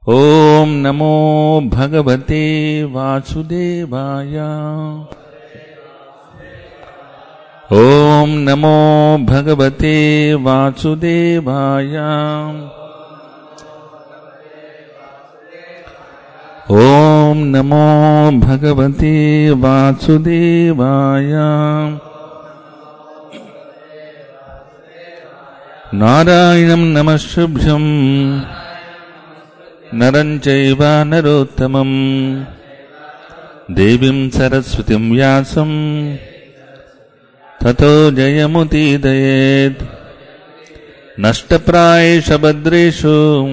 ॐ नमो भगवते वासुदेवाय ॐ नमो भगवते वासुदेवाय ॐ नमो भगवते वासुदेवाय नारायणं नमःशुभ्यम् नरं चैव नरोत्तमम् देवीं सरस्वतीं व्यासम् ततो जयमुदीदयेत् नष्टप्रायेषभद्रेषु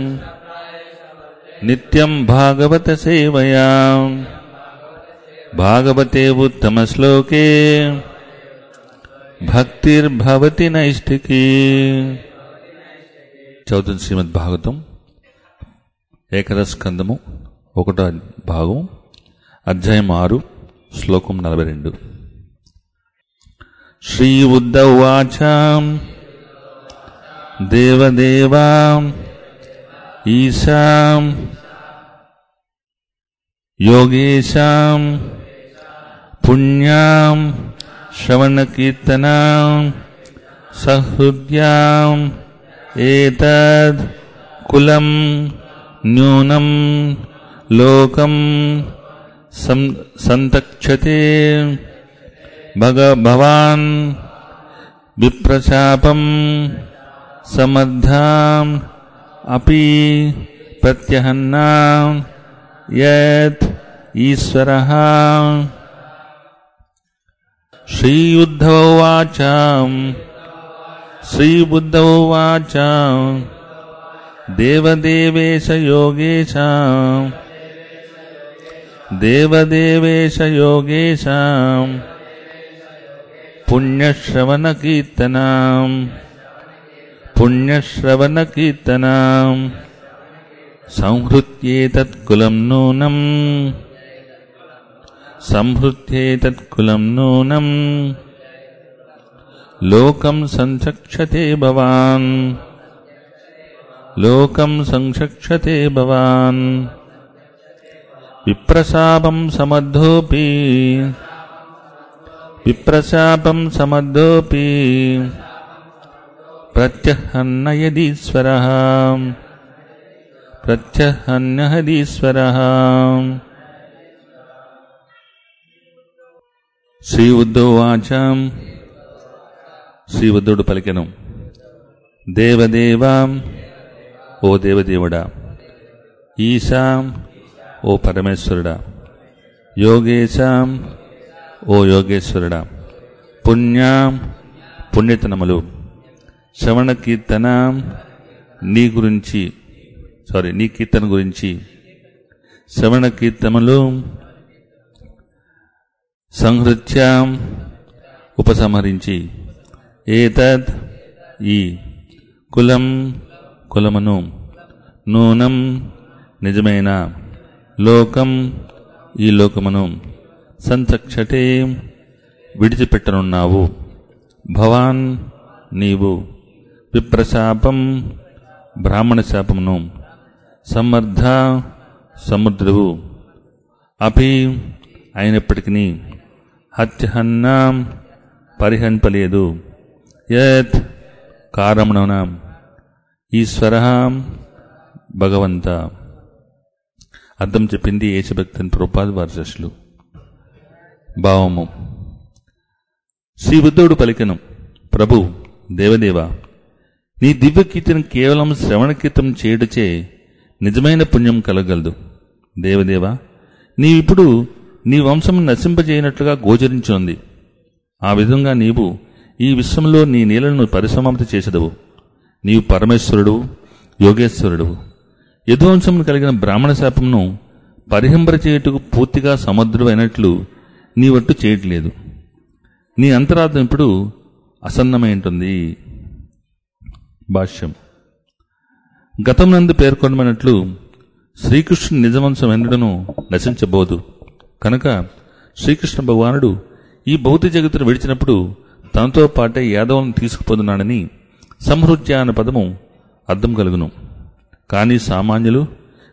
नित्यम् भागवतसेवया भागवते उत्तमश्लोके భక్తిర్భవతి నైష్ఠికి చదువుతుంది శ్రీమద్ భాగవతం ఏకదశ స్కందము ఒకటో భాగం అధ్యాయం ఆరు శ్లోకం నలభై రెండు శ్రీ ఉద్దవాచ దేవదేవా ఈశాం యోగేశాం పుణ్యాం श्रवणकीर्तनां सहृद्याम् एतद् कुलं न्यूनं लोकं सन्तक्षते भग भवान् विप्रशापं समर्थाम् अपि प्रत्यहन्नां यत् ईश्वरः श्रीयुद्धवाच श्रीबुद्धवाच देवदेवेश योगेश देवदेवेश योगेश पुण्यश्रवणकीर्तनाम् पुण्यश्रवणकीर्तनाम् संहृत्येतत्कुलम् नूनम् संहृत्येतत्कुलम् नूनम् लोकम् संचक्षते भवान् लोकम् संचक्षते भवान् विप्रशापम् समद्धोऽपि विप्रशापम् समद्धोऽपि प्रत्यहन्न यदीश्वरः प्रत्यहन्न हदीश्वरः శ్రీ ఉద్ధవాచం శ్రీ ఉద్ధవుడు పలికెను దేవదేవా ఓ దేవదేవుడా ఈశాం ఓ పరమేశ్వరుడా యోగేశాం ఓ యోగేశ్వరుడా పుణ్యాం పుణ్యతనములు శ్రవణ కీర్తన నీ గురించి సారీ నీ కీర్తన గురించి శ్రవణ కీర్తనలు సంహృత్యాం ఉపసంహరించి ఏతద్ ఈ కులం కులమును నూనం నిజమైన లోకం ఈ లోకమును సంచక్షటే విడిచిపెట్టనున్నావు భవాన్ నీవు విప్రశాపం బ్రాహ్మణ శాపమును సమర్థ సముద్రువు అపి అయినప్పటికీ హత్యహన్నాం పరిహన్పలేదు యత్ కారమున ఈశ్వర భగవంత అర్థం చెప్పింది యేసుభక్తిని ప్రపాద్ వారి శిష్యులు భావము శ్రీ బుద్ధుడు పలికను ప్రభు దేవదేవ నీ దివ్య కీర్తన కేవలం శ్రవణ కీర్తనం చేయుటచే నిజమైన పుణ్యం కలగలదు దేవదేవ నీవిప్పుడు నీ వంశం నశింపజేయనట్లుగా గోచరించుంది ఆ విధంగా నీవు ఈ విశ్వంలో నీ నీళ్లను పరిసమాప్తి చేసేదవు నీవు పరమేశ్వరుడు యోగేశ్వరుడు యదువంశం కలిగిన బ్రాహ్మణ శాపంను పరిహింపర చేయుటకు పూర్తిగా సముద్రుడు అయినట్లు నీ వట్టు చేయట్లేదు నీ అంతరాత్మ ఇప్పుడు అసన్నమై ఉంటుంది భాష్యం గతం నందు పేర్కొనమైనట్లు శ్రీకృష్ణుని నిజవంశం ఎన్నడను నశించబోదు కనుక శ్రీకృష్ణ భగవానుడు ఈ భౌతిక జగత్తును విడిచినప్పుడు తనతో పాటే యాదవులను తీసుకుపోతున్నాడని సంహృత్య అన్న పదము అర్థం కలుగును కానీ సామాన్యులు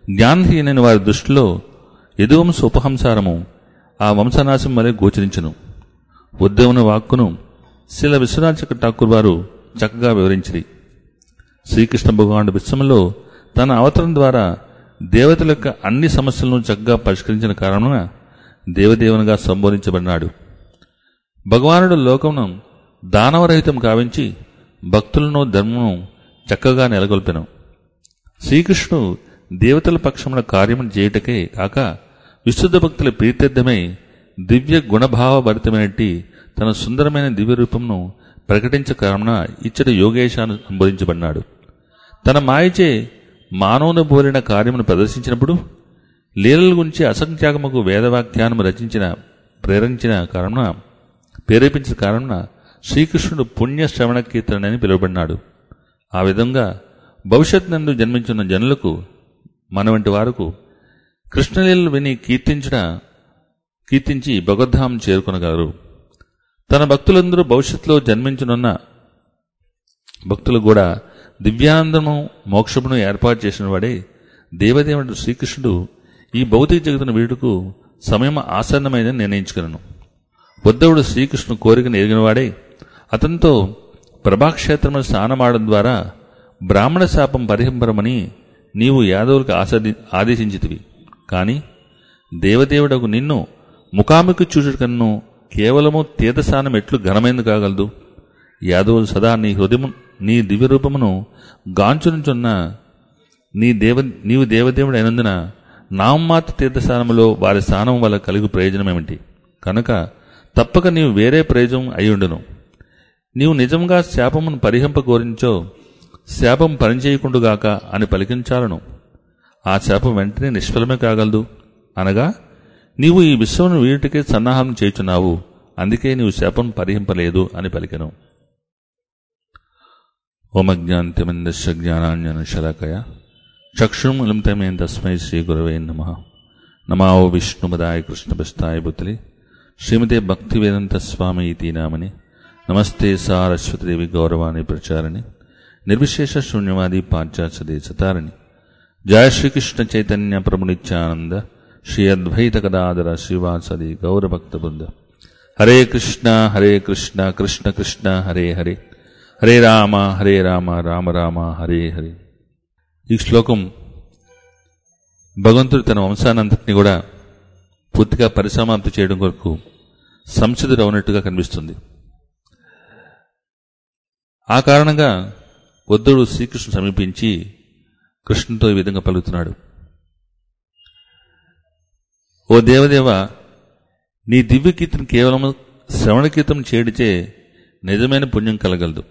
జ్ఞానహీనైన వారి దృష్టిలో యదువంశ ఉపహంసారము ఆ వంశనాశం వలె గోచరించును ఉద్యమన వాక్కును శిల విశ్వరాజ ఠాకూర్ వారు చక్కగా వివరించిరి శ్రీకృష్ణ భగవానుడు విశ్వంలో తన అవతరణ ద్వారా దేవతల యొక్క అన్ని సమస్యలను చక్కగా పరిష్కరించిన కారణమున దేవదేవునిగా సంబోధించబడినాడు భగవానుడు లోకమును దానవరహితం కావించి భక్తులను ధర్మమును చక్కగా నెలకొల్పెను శ్రీకృష్ణుడు దేవతల పక్షమున కార్యమును చేయుటకే కాక విశుద్ధ భక్తుల ప్రీత్యర్థమై దివ్య గుణభావభరితమైనట్టి తన సుందరమైన దివ్య రూపమును ప్రకటించ కారణమున ఇచ్చటి యోగేశాను సంబోధించబడినాడు తన మాయచే మానవుని బోలిన కార్యమును ప్రదర్శించినప్పుడు లీలల గురించి అసంఖ్యాకముకు వేదవాక్యానము రచించిన ప్రేరించిన కారణమున ప్రేరేపించిన కారణమున శ్రీకృష్ణుడు పుణ్య శ్రవణ కీర్తనని పిలువబడినాడు ఆ విధంగా భవిష్యత్ నందు జన్మించిన జనులకు మన వంటి వారకు కృష్ణలీలలు విని కీర్తించిన కీర్తించి భగవద్ధామం చేరుకొనగలరు తన భక్తులందరూ భవిష్యత్తులో జన్మించనున్న భక్తులు కూడా దివ్యానందము మోక్షమును ఏర్పాటు చేసిన వాడే దేవదేవుడు శ్రీకృష్ణుడు ఈ భౌతిక జగత్తును వీడుకు సమయం ఆసన్నమైందని నిర్ణయించుకున్నాను ఉద్ధవుడు శ్రీకృష్ణుడు కోరికను ఎరిగినవాడే అతనితో ప్రభాక్షేత్రమును స్నానమాడడం ద్వారా బ్రాహ్మణ శాపం పరిహంపరమని నీవు యాదవులకు ఆసది ఆదేశించితివి కాని దేవదేవుడకు నిన్ను ముఖాముఖి చూచుట కన్ను కేవలము తీర్థస్థానం ఎట్లు ఘనమైంది కాగలదు యాదవులు సదా నీ హృదయము నీ దివ్య రూపమును గాంచునుచున్న నీ దేవ నీవు దేవదేవుడు అయినందున నామమాత్ర తీర్థస్థానములో వారి స్థానం వల్ల కలిగి ప్రయోజనమేమిటి కనుక తప్పక నీవు వేరే ప్రయోజనం అయ్యుండును నీవు నిజంగా శాపమును పరిహింప కోరించో శాపం పనిచేయకుండుగాక అని పలికించాలను ఆ శాపం వెంటనే నిష్ఫలమే కాగలదు అనగా నీవు ఈ విశ్వమును వీటికే సన్నాహం చేయుచున్నావు అందుకే నీవు శాపం పరిహింపలేదు అని పలికెను ఓమజ్ఞాంతిమందశ జ్ఞానాంజన శలాకయ చక్షుములింతమేం తస్మై శ్రీ గురవే నమ నమావో విష్ణుమదాయ కృష్ణపిస్తాయ బుద్ధలి శ్రీమతే భక్తివేదంత స్వామి ఇతి నామని నమస్తే సారస్వతిదేవి గౌరవాణి ప్రచారణి నిర్విశేష శూన్యవాది పాశ్చాత్య సతారణి జయ శ్రీకృష్ణ చైతన్య ప్రభునిత్యానంద శ్రీ అద్వైత కదాదర శ్రీవాసది గౌరభక్త బృంద హరే కృష్ణ హరే కృష్ణ కృష్ణ కృష్ణ హరే హరే హరే రామ హరే రామ రామ రామ హరే హరే ఈ శ్లోకం భగవంతుడు తన వంశానంతటిని కూడా పూర్తిగా పరిసమాప్తి చేయడం కొరకు సంసిద్ధుడు అవునట్టుగా కనిపిస్తుంది ఆ కారణంగా వద్దుడు శ్రీకృష్ణుడు సమీపించి కృష్ణుతో ఈ విధంగా పలుకుతున్నాడు ఓ దేవదేవ నీ దివ్య కీర్తన కేవలం శ్రవణ కీర్తన చేయడిచే నిజమైన పుణ్యం కలగలదు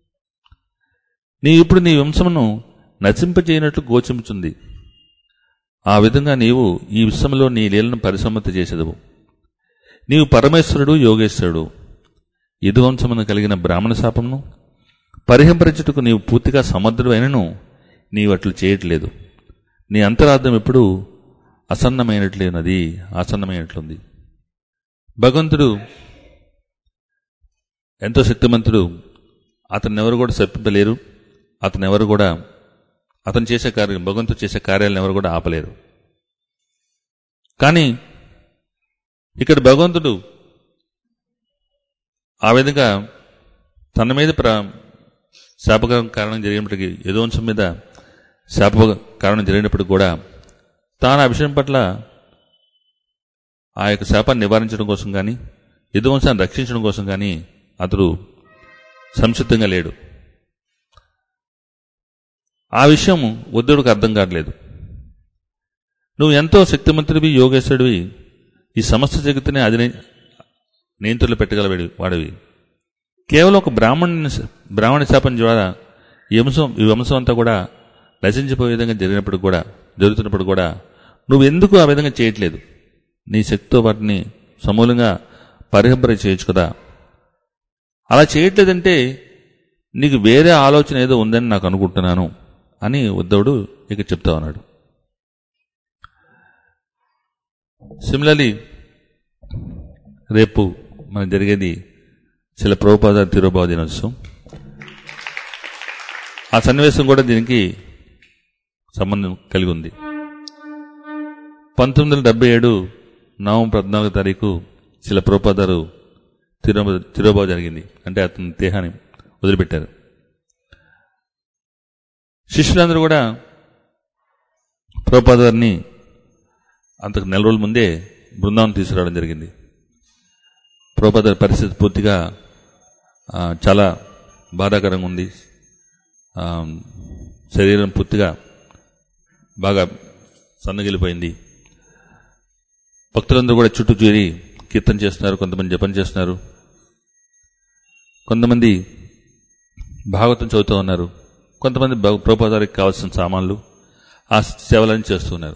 నీ ఇప్పుడు నీ వంశమును నశింపజేయనట్లు గోచరించుంది ఆ విధంగా నీవు ఈ విశ్వంలో నీ లీలను పరిసమ్మతి చేసేదవు నీవు పరమేశ్వరుడు యోగేశ్వరుడు యదువంశమును కలిగిన బ్రాహ్మణ శాపమును పరిహంపరచుటకు నీవు పూర్తిగా సమర్థుడు అయినను నీవు అట్లు చేయట్లేదు నీ అంతరార్థం ఎప్పుడు అసన్నమైనట్లేనది ఆసన్నమైనట్లుంది భగవంతుడు ఎంతో శక్తిమంతుడు అతన్ని ఎవరు కూడా శప్పింపలేరు అతను ఎవరు కూడా అతను చేసే కార్యం భగవంతుడు చేసే కార్యాలను ఎవరు కూడా ఆపలేరు కానీ ఇక్కడ భగవంతుడు ఆ విధంగా తన మీద ప్ర శాప కారణం జరిగినప్పటికీ ఏదో అంశం మీద శాప కారణం జరిగినప్పటికీ కూడా తాను ఆ విషయం పట్ల ఆ యొక్క శాపాన్ని నివారించడం కోసం కానీ యదువంశాన్ని రక్షించడం కోసం కానీ అతడు సంసిద్ధంగా లేడు ఆ విషయం ఉద్ధవుడికి అర్థం కావట్లేదు నువ్వు ఎంతో శక్తిమంతుడివి యోగేశ్వరుడివి ఈ సమస్త జగత్తుని అది నియంత్రణలో పెట్టగలవాడి వాడివి కేవలం ఒక బ్రాహ్మణుని బ్రాహ్మణ శాపం ద్వారా ఈ వంశం ఈ వంశం అంతా కూడా నశించిపోయే విధంగా జరిగినప్పుడు కూడా జరుగుతున్నప్పుడు కూడా నువ్వు ఎందుకు ఆ విధంగా చేయట్లేదు నీ శక్తితో వాటిని సమూలంగా పరిహంపర చేయొచ్చు కదా అలా చేయట్లేదంటే నీకు వేరే ఆలోచన ఏదో ఉందని నాకు అనుకుంటున్నాను అని ఉద్ధవుడు ఇక చెప్తా ఉన్నాడు సిమిలర్లీ రేపు మనకు జరిగేది శిల ప్రభుపాద తిరుబావ దినోత్సవం ఆ సన్నివేశం కూడా దీనికి సంబంధం కలిగి ఉంది పంతొమ్మిది వందల డెబ్బై ఏడు నవంబర్ పద్నాలుగో తారీఖు శిల ప్రోపాదారు తిరుమ తిరోబావు జరిగింది అంటే అతని దేహాన్ని వదిలిపెట్టారు శిష్యులందరూ కూడా ప్రోపాద గారిని అంతకు నెల రోజుల ముందే బృందావనం తీసుకురావడం జరిగింది ప్రోపాద గారి పరిస్థితి పూర్తిగా ఆ, చాలా బాధాకరంగా ఉంది ఆ, శరీరం పూర్తిగా బాగా సన్నగిలిపోయింది భక్తులందరూ కూడా చుట్టూ చేరి కీర్తన చేస్తున్నారు కొంతమంది జపం చేస్తున్నారు కొంతమంది భాగవతం చదువుతూ ఉన్నారు కొంతమంది ప్రోపాదారికి కావాల్సిన సామాన్లు ఆ సేవలను చేస్తున్నారు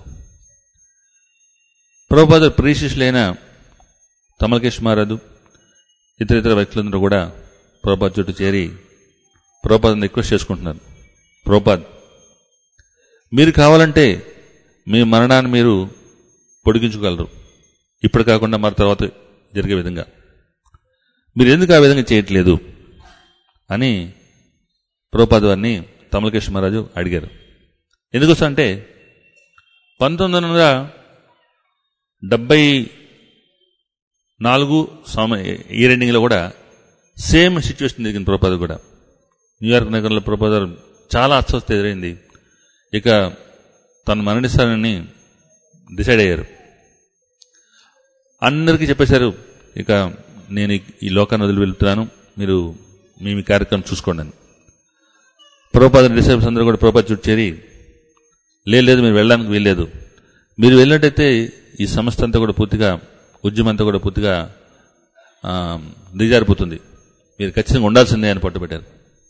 ప్రభుపాద ప్రియశిష్యులైన తమలకేశ్ మహారాజు ఇతర ఇతర వ్యక్తులందరూ కూడా ప్రభుపాద చుట్టూ చేరి ప్రభుపాదని రిక్వెస్ట్ చేసుకుంటున్నారు ప్రభుపాద్ మీరు కావాలంటే మీ మరణాన్ని మీరు పొడిగించుకోగలరు ఇప్పుడు కాకుండా మరి తర్వాత జరిగే విధంగా మీరు ఎందుకు ఆ విధంగా చేయట్లేదు అని ప్రభుపాద వారిని తమలకేశ్ మహారాజు అడిగారు ఎందుకోసం అంటే పంతొమ్మిది వందల డెబ్బై నాలుగు సమ ఈ రెండింగ్లో కూడా సేమ్ సిచ్యువేషన్ జరిగింది ప్రభుపాద కూడా న్యూయార్క్ నగరంలో ప్రభుపాద చాలా అస్వస్థ ఎదురైంది ఇక తను మరణిస్తానని డిసైడ్ అయ్యారు అందరికీ చెప్పేశారు ఇక నేను ఈ- ఈ లోకాన్ని వదిలి వెళ్తున్నాను మీరు మీ మీ కార్యక్రమం చూసుకోండి అని ప్రభుపాద డిసైబుల్స్ అందరూ కూడా ప్రభుపాద చుట్టూ చేరి లేదు లేదు మీరు వెళ్ళడానికి వీల్లేదు మీరు వెళ్ళినట్టయితే ఈ సంస్థ అంతా కూడా పూర్తిగా ఉద్యమం అంతా కూడా పూర్తిగా ఆ, దిగజారిపోతుంది మీరు ఖచ్చితంగా ఉండాల్సిందే అని పట్టుబట్టారు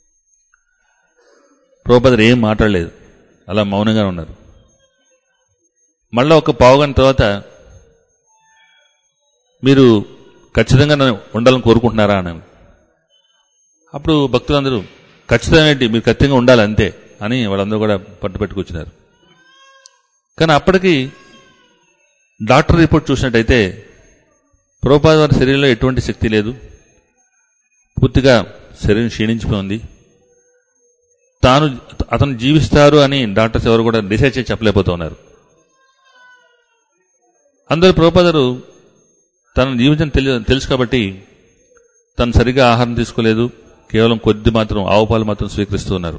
ప్రభుపాదరు ఏం మాట్లాడలేదు అలా మౌనంగా ఉన్నారు మళ్ళా ఒక పావుగంట తర్వాత మీరు ఖచ్చితంగా నన్ను ఉండాలని కోరుకుంటున్నారా అని అప్పుడు భక్తులందరూ ఖచ్చితంగా ఏంటి మీరు ఖచ్చితంగా ఉండాలి అంతే అని వాళ్ళందరూ కూడా పట్టుపెట్టుకొచ్చినారు కానీ అప్పటికి డాక్టర్ రిపోర్ట్ చూసినట్టయితే ప్రోపాద వారి శరీరంలో ఎటువంటి శక్తి లేదు పూర్తిగా శరీరం క్షీణించిపోయింది తాను అతను జీవిస్తారు అని డాక్టర్స్ ఎవరు కూడా డిసైడ్ చేసి చెప్పలేకపోతున్నారు అందరూ ప్రోపాదరు తన జీవితం తెలి తెలుసు కాబట్టి తను సరిగా ఆహారం తీసుకోలేదు కేవలం కొద్ది మాత్రం ఆవు పాలు మాత్రం స్వీకరిస్తూ ఉన్నారు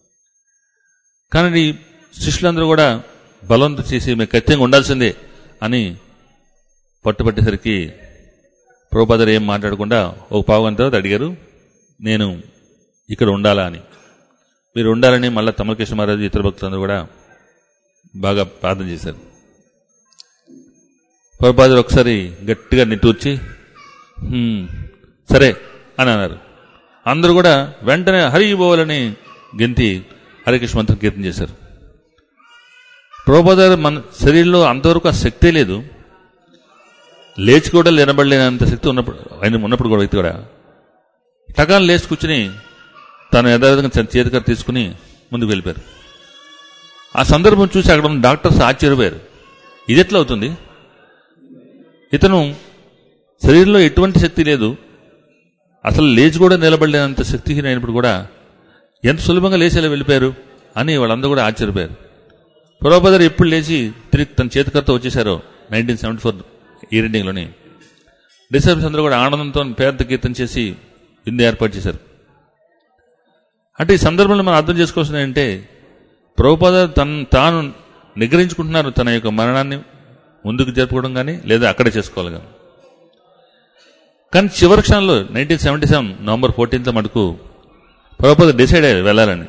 కానీ శిష్యులందరూ కూడా బలవంతం చేసి మేము ఖచ్చితంగా ఉండాల్సిందే అని పట్టుబట్టేసరికి ప్రభుపాదరు ఏం మాట్లాడకుండా ఒక పావుగంట తర్వాత అడిగారు నేను ఇక్కడ ఉండాలా అని మీరు ఉండాలని మళ్ళీ తమలకృష్ణ మహారాజు ఇతర భక్తులందరూ కూడా బాగా ప్రార్థన చేశారు ప్రభుపాదులు ఒకసారి గట్టిగా నిట్టూర్చి "హ్మ్, సరే అని అన్నారు అందరూ కూడా వెంటనే హరి బోలని గెంతి హరికృష్ణ మంత్రం కీర్తన చేశారు ప్రభుపాదారు మన శరీరంలో అంతవరకు ఆ శక్తే లేదు లేచి కూడా నిలబడలేనంత శక్తి ఉన్నప్పుడు ఆయన ఉన్నప్పుడు కూడా వ్యక్తి కూడా టకాలు లేచి కూర్చుని తను యథావిధంగా తన చేతికర తీసుకుని ముందుకు వెళ్ళిపోయారు ఆ సందర్భం చూసి అక్కడ ఉన్న డాక్టర్స్ ఆశ్చర్యపోయారు ఇది ఎట్లా అవుతుంది ఇతను శరీరంలో ఎటువంటి శక్తి లేదు అసలు లేచి కూడా నిలబడలేనంత శక్తిహీనైనప్పుడు కూడా ఎంత సులభంగా లేచేలా వెళ్ళిపోయారు అని వాళ్ళందరూ కూడా ఆశ్చర్యపోయారు పురోపదర్ ఎప్పుడు లేచి తిరిగి తన చేతికర్తో వచ్చేశారో నైన్టీన్ సెవెంటీ ఫోర్ ఈ రెండింగ్లోని డిసైబుల్స్ అందరూ కూడా ఆనందంతో పేద కీర్తన చేసి విందు ఏర్పాటు చేశారు అంటే ఈ సందర్భంలో మనం అర్థం చేసుకోవాల్సింది ఏంటంటే ప్రభుపాద తన తాను నిగ్రహించుకుంటున్నారు తన యొక్క మరణాన్ని ముందుకు జరుపుకోవడం కానీ లేదా అక్కడే చేసుకోవాలి కానీ కానీ చివరి క్షణంలో nineteen seventy seven November fourteenth మటుకు ప్రభుపాద డిసైడ్ అయ్యారు వెళ్ళాలని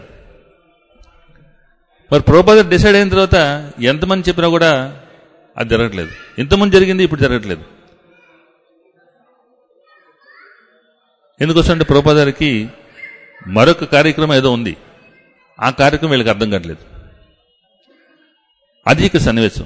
మరి ప్రభుపాద డిసైడ్ అయిన తర్వాత ఎంతమంది చెప్పినా కూడా అది జరగట్లేదు ఇంతమంది జరిగింది ఇప్పుడు జరగట్లేదు ఎందుకోసం అంటే ప్రభుపాదారికి మరొక కార్యక్రమం ఏదో ఉంది ఆ కార్యక్రమం వీళ్ళకి అర్థం కావట్లేదు అది ఇక సన్నివేశం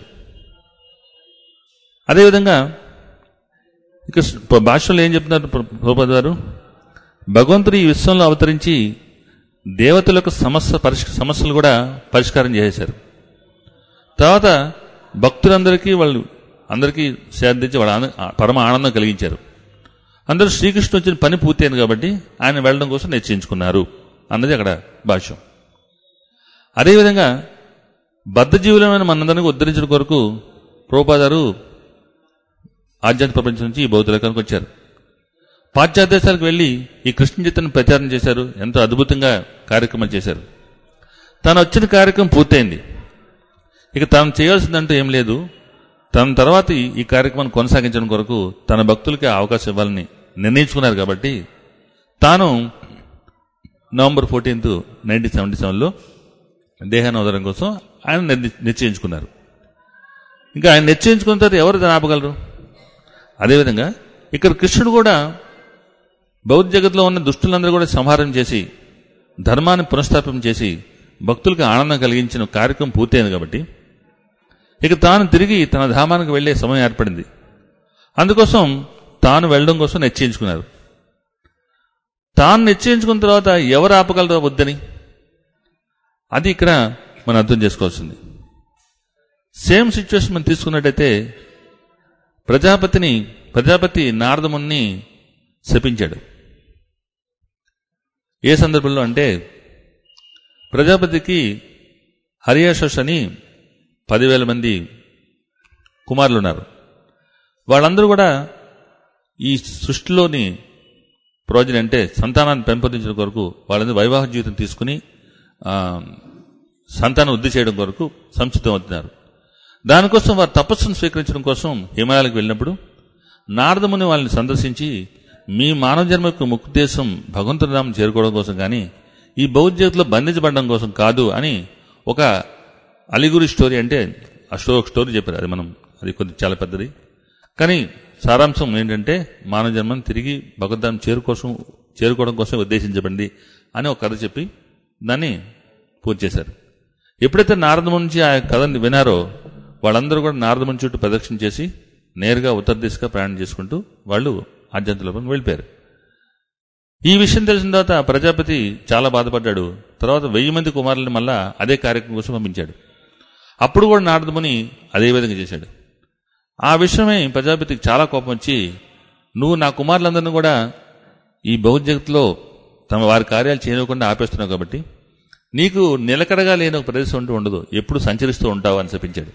అదేవిధంగా ఇక ప- భాష్యంలో ఏం చెప్తున్నారు ప్ర- ప్రభుపాద గారు భగవంతుడు ఈ విశ్వంలో అవతరించి దేవతలకు సమస్య పరిష్ సమస్యలు కూడా పరిష్కారం చేసేశారు తర్వాత భక్తులందరికీ వాళ్ళు అందరికీ శాంతించి వాళ్ళ ఆనంద- పరమ ఆనందం కలిగించారు అందరూ శ్రీకృష్ణుడు వచ్చిన పని పూర్తయింది కాబట్టి ఆయన వెళ్ళడం కోసం నిశ్చయించుకున్నారు అన్నది అక్కడ భాష్యం అదేవిధంగా బద్ధజీవులమైన మనందరినీ ఉద్ధరించడం కొరకు ప్రోపాదారు ఆధ్యాత్మిక ప్రపంచం నుంచి ఈ బౌద్ధ లోకానికి వచ్చారు పాశ్చాత్య దేశాలకు వెళ్ళి ఈ కృష్ణ చైతన్యం ప్రచారం చేశారు ఎంతో అద్భుతంగా కార్యక్రమం చేశారు తను వచ్చిన కార్యక్రమం పూర్తయింది ఇక తాను చేయాల్సిందంటూ ఏం లేదు తన తర్వాత ఈ- ఈ కార్యక్రమాన్ని కొనసాగించడం కొరకు తన భక్తులకి ఆ అవకాశం ఇవ్వాలని నిర్ణయించుకున్నారు కాబట్టి తాను నవంబర్ ఫోర్టీన్త్ నైన్టీన్ సెవెంటీ సెవెన్లో దేహాన్ని వదలడం కోసం ఆయన నిర్ది- నిశ్చయించుకున్నారు ఇంకా ఆయన నిశ్చయించుకున్న తర్వాత ఎవరు దాన్ని ఆపగలరు అదేవిధంగా ఇక్కడ కృష్ణుడు కూడా బౌద్ధ జగత్తులో ఉన్న దుష్టులందరూ కూడా సంహారం చేసి ధర్మాన్ని పునఃస్థాపన చేసి భక్తులకు ఆనందం కలిగించిన కార్యక్రమం పూర్తయింది కాబట్టి ఇక తాను తిరిగి తన ధామానికి వెళ్లే సమయం ఏర్పడింది అందుకోసం తాను వెళ్ళడం కోసం నిశ్చయించుకున్నారు తాను నిశ్చయించుకున్న తర్వాత ఎవరు ఆపగలరో వద్దని అది ఇక్కడ మనం అర్థం చేసుకోవాల్సింది సేమ్ సిచ్యువేషన్ మనం తీసుకున్నట్టయితే ప్రజాపతిని ప్రజాపతి నారదముని శపించాడు ఏ సందర్భంలో అంటే ప్రజాపతికి హరియాషస్ అని పదివేల మంది కుమారులు ఉన్నారు వాళ్ళందరూ కూడా ఈ సృష్టిలోని ప్రోజని అంటే సంతానాన్ని పెంపొందించడం కొరకు వాళ్ళందరూ వైవాహ జీవితం తీసుకుని ఆ, సంతానం వృద్ధి చేయడం కొరకు సంసిద్ధం అవుతున్నారు దానికోసం వారు తపస్సును స్వీకరించడం కోసం హిమాలయాలకు వెళ్ళినప్పుడు నారదముని వాళ్ళని సందర్శించి మీ మానవ జన్మ యొక్క ముక్తేశం భగవంతుడి నామం చేరుకోవడం కోసం కానీ ఈ బౌద్ధ జగత్తులో బంధించబడడం కోసం కాదు అని ఒక అలిగురి స్టోరీ అంటే ఆ స్టో ఒక స్టోరీ చెప్పారు అది మనం అది కొద్ది చాలా పెద్దది కానీ సారాంశం ఏంటంటే మానవ జన్మను తిరిగి భగవద్ధానం చేరుకోసం చేరుకోవడం కోసం ఉద్దేశించబడింది అని ఒక కథ చెప్పి దాన్ని పూర్తి చేశారు ఎప్పుడైతే నారదము నుంచి ఆ కథని వినారో వాళ్ళందరూ కూడా నారదముని చుట్టూ ప్రదక్షిణ చేసి నేరుగా ఉత్తర దిశగా ప్రయాణం చేసుకుంటూ వాళ్ళు ఆధ్యాత్మిక వెళ్ళిపోయారు ఈ విషయం తెలిసిన తర్వాత ప్రజాపతి చాలా బాధపడ్డాడు తర్వాత వెయ్యి మంది కుమారులను మళ్ళా అదే కార్యక్రమం కోసం పంపించాడు అప్పుడు కూడా నారదముని అదే విధంగా చేశాడు ఆ విషయమే ప్రజాపతికి చాలా కోపం వచ్చి నువ్వు నా కుమారులందరినీ కూడా ఈ బౌద్ధ జగత్తులో తమ వారి కార్యాలు చేయనివ్వకుండా ఆపేస్తున్నావు కాబట్టి నీకు నిలకడగా లేని ఒక ప్రదేశం అంటూ ఉండదు ఎప్పుడు సంచరిస్తూ ఉంటావు అని చెప్పించాడు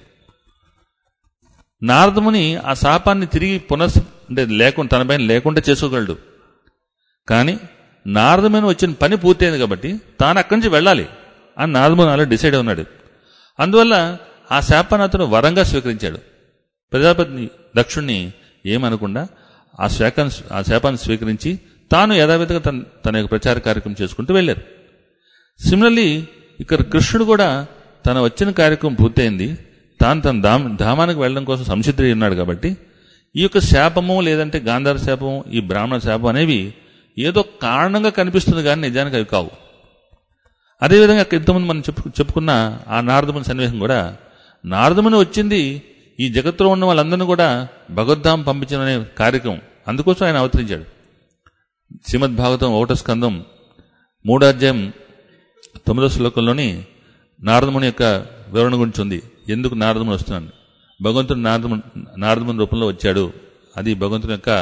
నారదముని ఆ శాపాన్ని తిరిగి పునః అంటే లేకుండా తన పైన లేకుండా చేసుకోగలడు కానీ నారదమైన వచ్చిన పని పూర్తయింది కాబట్టి తాను అక్కడి నుంచి వెళ్ళాలి అని నారదముని అలా డిసైడ్ ఉన్నాడు అందువల్ల ఆ శాపాన్ని అతను వరంగా స్వీకరించాడు ప్రజాపతిని దక్షుణ్ణి ఏమనకుండా ఆ శాఖను ఆ శాపాన్ని స్వీకరించి తాను యథావిధిగా తన తన యొక్క ప్రచార కార్యక్రమం చేసుకుంటూ వెళ్ళారు సిమిలర్లీ ఇక్కడ కృష్ణుడు కూడా తన వచ్చిన కార్యక్రమం పూర్తయింది తాను తన ధామ ధామానికి వెళ్ళడం కోసం సంసిద్ధి ఉన్నాడు కాబట్టి ఈ యొక్క శాపము లేదంటే గాంధార శాపము ఈ బ్రాహ్మణ శాపం అనేవి ఏదో కారణంగా కనిపిస్తుంది కానీ నిజానికి అవి కావు అదేవిధంగా ఇంతకుముందు మనం చెప్పు చెప్పుకున్న ఆ నారదముని సన్నివేశం కూడా నారదముని వచ్చింది ఈ జగత్తులో ఉన్న వాళ్ళందరినీ కూడా భగవద్ధాం పంపించడం అనే కార్యక్రమం అందుకోసం ఆయన అవతరించాడు శ్రీమద్ భాగవతం ఒకటో స్కందం మూడో అధ్యాయం తొమ్మిదో శ్లోకంలోని నారదముని యొక్క వివరణ గురించి ఉంది ఎందుకు నారదముని వస్తున్నాను భగవంతుడు నారదముని నారదముని రూపంలో వచ్చాడు అది భగవంతుని యొక్క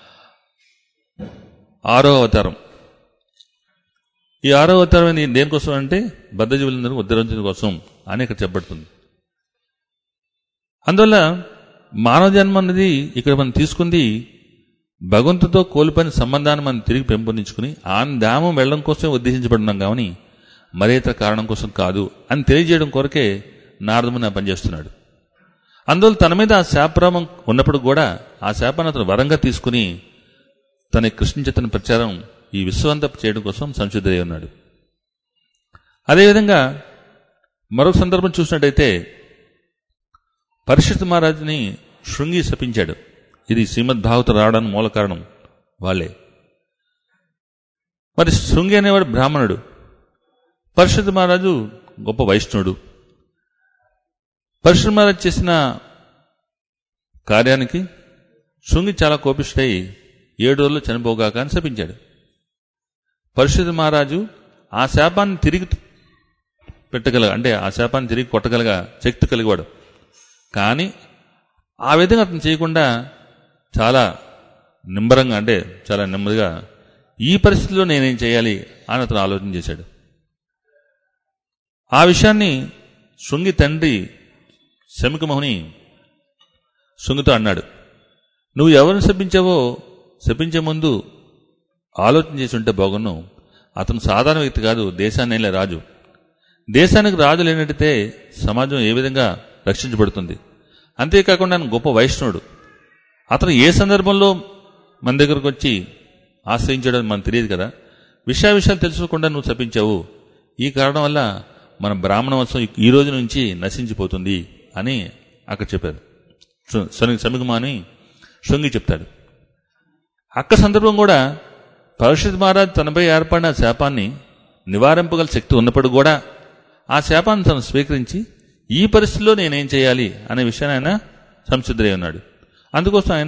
ఆరో అవతారం ఈ ఆరో అవతారం అనేది దేనికోసం అంటే బద్ధజీవులందరూ ఉద్ధరించడం కోసం అని ఇక్కడ చెప్పబడుతుంది అందువల్ల మానవ జన్మ అనేది ఇక్కడ మనం తీసుకుంది భగవంతుతో కోల్పోయిన సంబంధాన్ని మనం తిరిగి పెంపొందించుకుని ఆ ధామం వెళ్ళడం కోసం ఉద్దేశించబడినాం కానీ మరే ఇతర కారణం కోసం కాదు అని తెలియజేయడం కొరకే నారదముని పనిచేస్తున్నాడు అందువల్ల తన మీద ఆ శాపరామం ఉన్నప్పుడు కూడా ఆ శాపాన్ని అతను వరంగా తీసుకుని తన కృష్ణ చేతన ప్రచారం ఈ విశ్వవంతా చేయడం కోసం సంసిద్ధుడై ఉన్నాడు అదేవిధంగా మరొక సందర్భం చూసినట్టయితే పరిషత్ మహారాజుని శృంగి శపించాడు ఇది శ్రీమద్ భాగవత రావడానికి మూల కారణం వాళ్ళే మరి శృంగి అనేవాడు బ్రాహ్మణుడు పరిషత్ మహారాజు గొప్ప వైష్ణవుడు పరిషత్ మహారాజు చేసిన కార్యానికి శృంగి చాలా కోపిష్ఠై ఏడు రోజులు చనిపోగాక అని శపించాడు పరిషత్ మహారాజు ఆ శాపాన్ని తిరిగి పెట్టగల అంటే ఆ శాపాన్ని తిరిగి కొట్టగలగ శక్తి కలిగాడు కానీ ఆ విధంగా అతను చేయకుండా చాలా నింబరంగా అంటే చాలా నెమ్మదిగా ఈ పరిస్థితిలో నేనేం చేయాలి అని అతను ఆలోచన చేశాడు ఆ విషయాన్ని శృంగి తండ్రి శమికమోహని శృంగితో అన్నాడు నువ్వు ఎవరిని శపించావో శపించే ముందు ఆలోచన చేసి ఉంటే బాగున్ను అతను సాధారణ వ్యక్తి కాదు దేశాన్ని ఏలే రాజు దేశానికి రాజు లేనట్టయితే సమాజం ఏ విధంగా రక్షించబడుతుంది అంతేకాకుండా ఆయన గొప్ప వైష్ణవుడు అతను ఏ సందర్భంలో మన దగ్గరకు వచ్చి ఆశ్రయించడం మనకు తెలియదు కదా విషయ విషయాలు తెలుసుకోకుండా నువ్వు శపించావు ఈ కారణం వల్ల మన బ్రాహ్మణ వంశం ఈ- ఈ రోజు నుంచి నశించిపోతుంది అని అక్కడ చెప్పారు శృ- శని సమిగమాని శృంగి చెప్తాడు అక్క సందర్భం కూడా పరశుద్ధ మహారాజ్ తనపై ఏర్పడిన శాపాన్ని నివారింపగల శక్తి ఉన్నప్పుడు కూడా ఆ శాపాన్ని తను స్వీకరించి ఈ పరిస్థితిలో నేనేం చేయాలి అనే విషయాన్ని ఆయన సంసిద్ధుడై ఉన్నాడు అందుకోసం ఆయన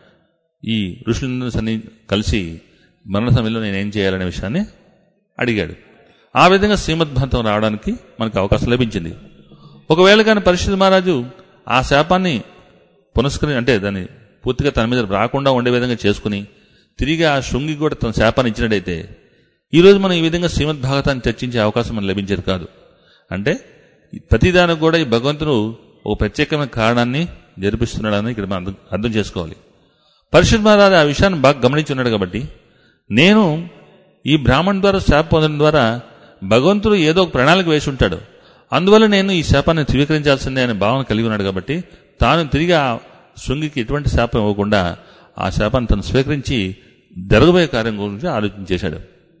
ఈ ఋషులందరూ సన్ని కలిసి మరణ సమయంలో నేనేం చేయాలనే విషయాన్ని అడిగాడు ఆ విధంగా శ్రీమద్భాంతం రావడానికి మనకు అవకాశం లభించింది ఒకవేళ కానీ పరిశుద్ధ మహారాజు ఆ శాపాన్ని పునస్కరి అంటే దాన్ని పూర్తిగా తన మీద రాకుండా ఉండే విధంగా చేసుకుని తిరిగి ఆ శృంగి కూడా తన శాపాన్ని ఇచ్చినట్టయితే ఈరోజు మనం ఈ విధంగా శ్రీమద్ భాగవతాన్ని చర్చించే అవకాశం మనకు లభించేది కాదు అంటే ఈ ప్రతిదానికి కూడా ఈ భగవంతుడు ఒక ప్రత్యేకమైన కారణాన్ని జరిపిస్తున్నాడని ఇక్కడ మనం అర్థం- అర్థం చేసుకోవాలి పరిశుద్ధ మహారాజు ఆ విషయాన్ని బాగా గమనించి ఉన్నాడు కాబట్టి నేను ఈ బ్రాహ్మణ్ ద్వారా శాప పొందడం ద్వారా భగవంతుడు ఏదో ఒక ప్రణాళిక వేసి ఉంటాడు అందువల్ల నేను ఈ శాపాన్ని స్వీకరించాల్సిందే అనే భావన కలిగి ఉన్నాడు కాబట్టి తాను తిరిగి ఆ శృంగికి ఎటువంటి శాపం ఇవ్వకుండా ఆ శాపాన్ని తను స్వీకరించి జరగబోయే కార్యం గురించి ఆలోచన చేశాడు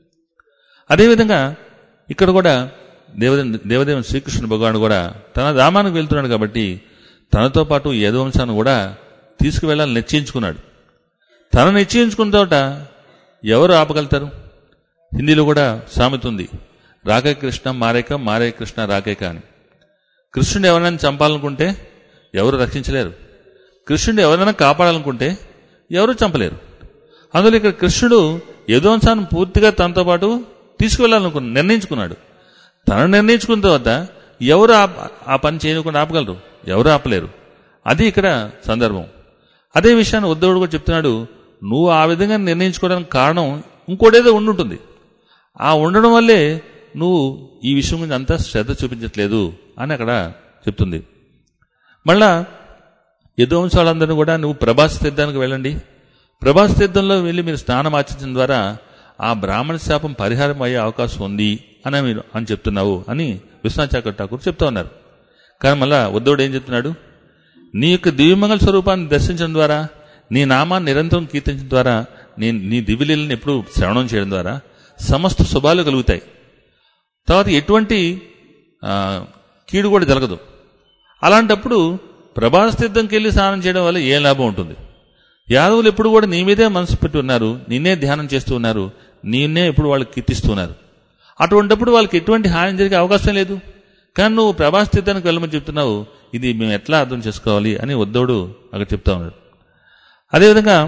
అదేవిధంగా ఇక్కడ కూడా దేవదే దేవదేవుని శ్రీకృష్ణ భగవానుడు కూడా తన ధామానికి వెళ్తున్నాడు కాబట్టి తనతో పాటు ఈ యదువంశాన్ని కూడా తీసుకువెళ్ళాలని నిశ్చయించుకున్నాడు తను నిశ్చయించుకున్న తోట ఎవరు ఆపగలుగుతారు హిందీలో కూడా సామెత ఉంది రాకే కృష్ణ మారేక మారే కృష్ణ రాకేక అని కృష్ణుడు ఎవరైనా చంపాలనుకుంటే ఎవరు రక్షించలేరు కృష్ణుడు ఎవరైనా కాపాడాలనుకుంటే ఎవరు చంపలేరు అందులో ఇక్కడ కృష్ణుడు యదువంశాన్ని పూర్తిగా తనతో పాటు తీసుకువెళ్ళాలనుకు నిర్ణయించుకున్నాడు తను నిర్ణయించుకున్న తర్వాత ఎవరు ఆ- ఆ పని చేయకుండా ఆపగలరు ఎవరు ఆపలేరు అది ఇక్కడ సందర్భం అదే విషయాన్ని ఉద్ధవుడు కూడా చెప్తున్నాడు నువ్వు ఆ విధంగా నిర్ణయించుకోవడానికి కారణం ఇంకోటేదో ఉండుంటుంది ఆ ఉండడం వల్లే నువ్వు ఈ విషయం గురించి అంతా శ్రద్ధ చూపించట్లేదు అని అక్కడ చెప్తుంది మళ్ళా యదువంశాలందరినీ కూడా నువ్వు ప్రభాస్ తీర్థానికి వెళ్ళండి ప్రభాస్ తీర్థంలో వెళ్ళి మీరు స్నానం ఆచరించడం ద్వారా ఆ బ్రాహ్మణ శాపం పరిహారం అయ్యే అవకాశం ఉంది అని మీరు అని చెప్తున్నావు అని విశ్వనాథ్ చాకర్ ఠాకూర్ చెప్తా ఉన్నారు కానీ మళ్ళా ఉద్ధవుడు ఏం చెప్తున్నాడు నీ యొక్క దివ్యమంగళ స్వరూపాన్ని దర్శించడం ద్వారా నీ నామాన్ని నిరంతరం కీర్తించడం ద్వారా నీ నీ దివ్యలీలను ఎప్పుడు శ్రవణం చేయడం ద్వారా సమస్త శుభాలు కలుగుతాయి తర్వాత ఎటువంటి ఆ, కీడు కూడా జరగదు అలాంటప్పుడు ప్రభాస్ తీర్థంకి వెళ్ళి స్నానం చేయడం వల్ల ఏ లాభం ఉంటుంది యాదవులు ఎప్పుడు కూడా నీ మీదే మనసు పెట్టి ఉన్నారు నిన్నే ధ్యానం చేస్తూ ఉన్నారు నిన్నే ఎప్పుడు వాళ్ళు కీర్తిస్తున్నారు అటువంటిప్పుడు వాళ్ళకి ఎటువంటి హాని జరిగే అవకాశం లేదు కానీ నువ్వు ప్రభాస్ తీర్థానికి వెళ్ళమని చెప్తున్నావు ఇది మేము ఎట్లా అర్థం చేసుకోవాలి అని ఉద్ధవుడు అక్కడ చెప్తా ఉన్నాడు అదేవిధంగా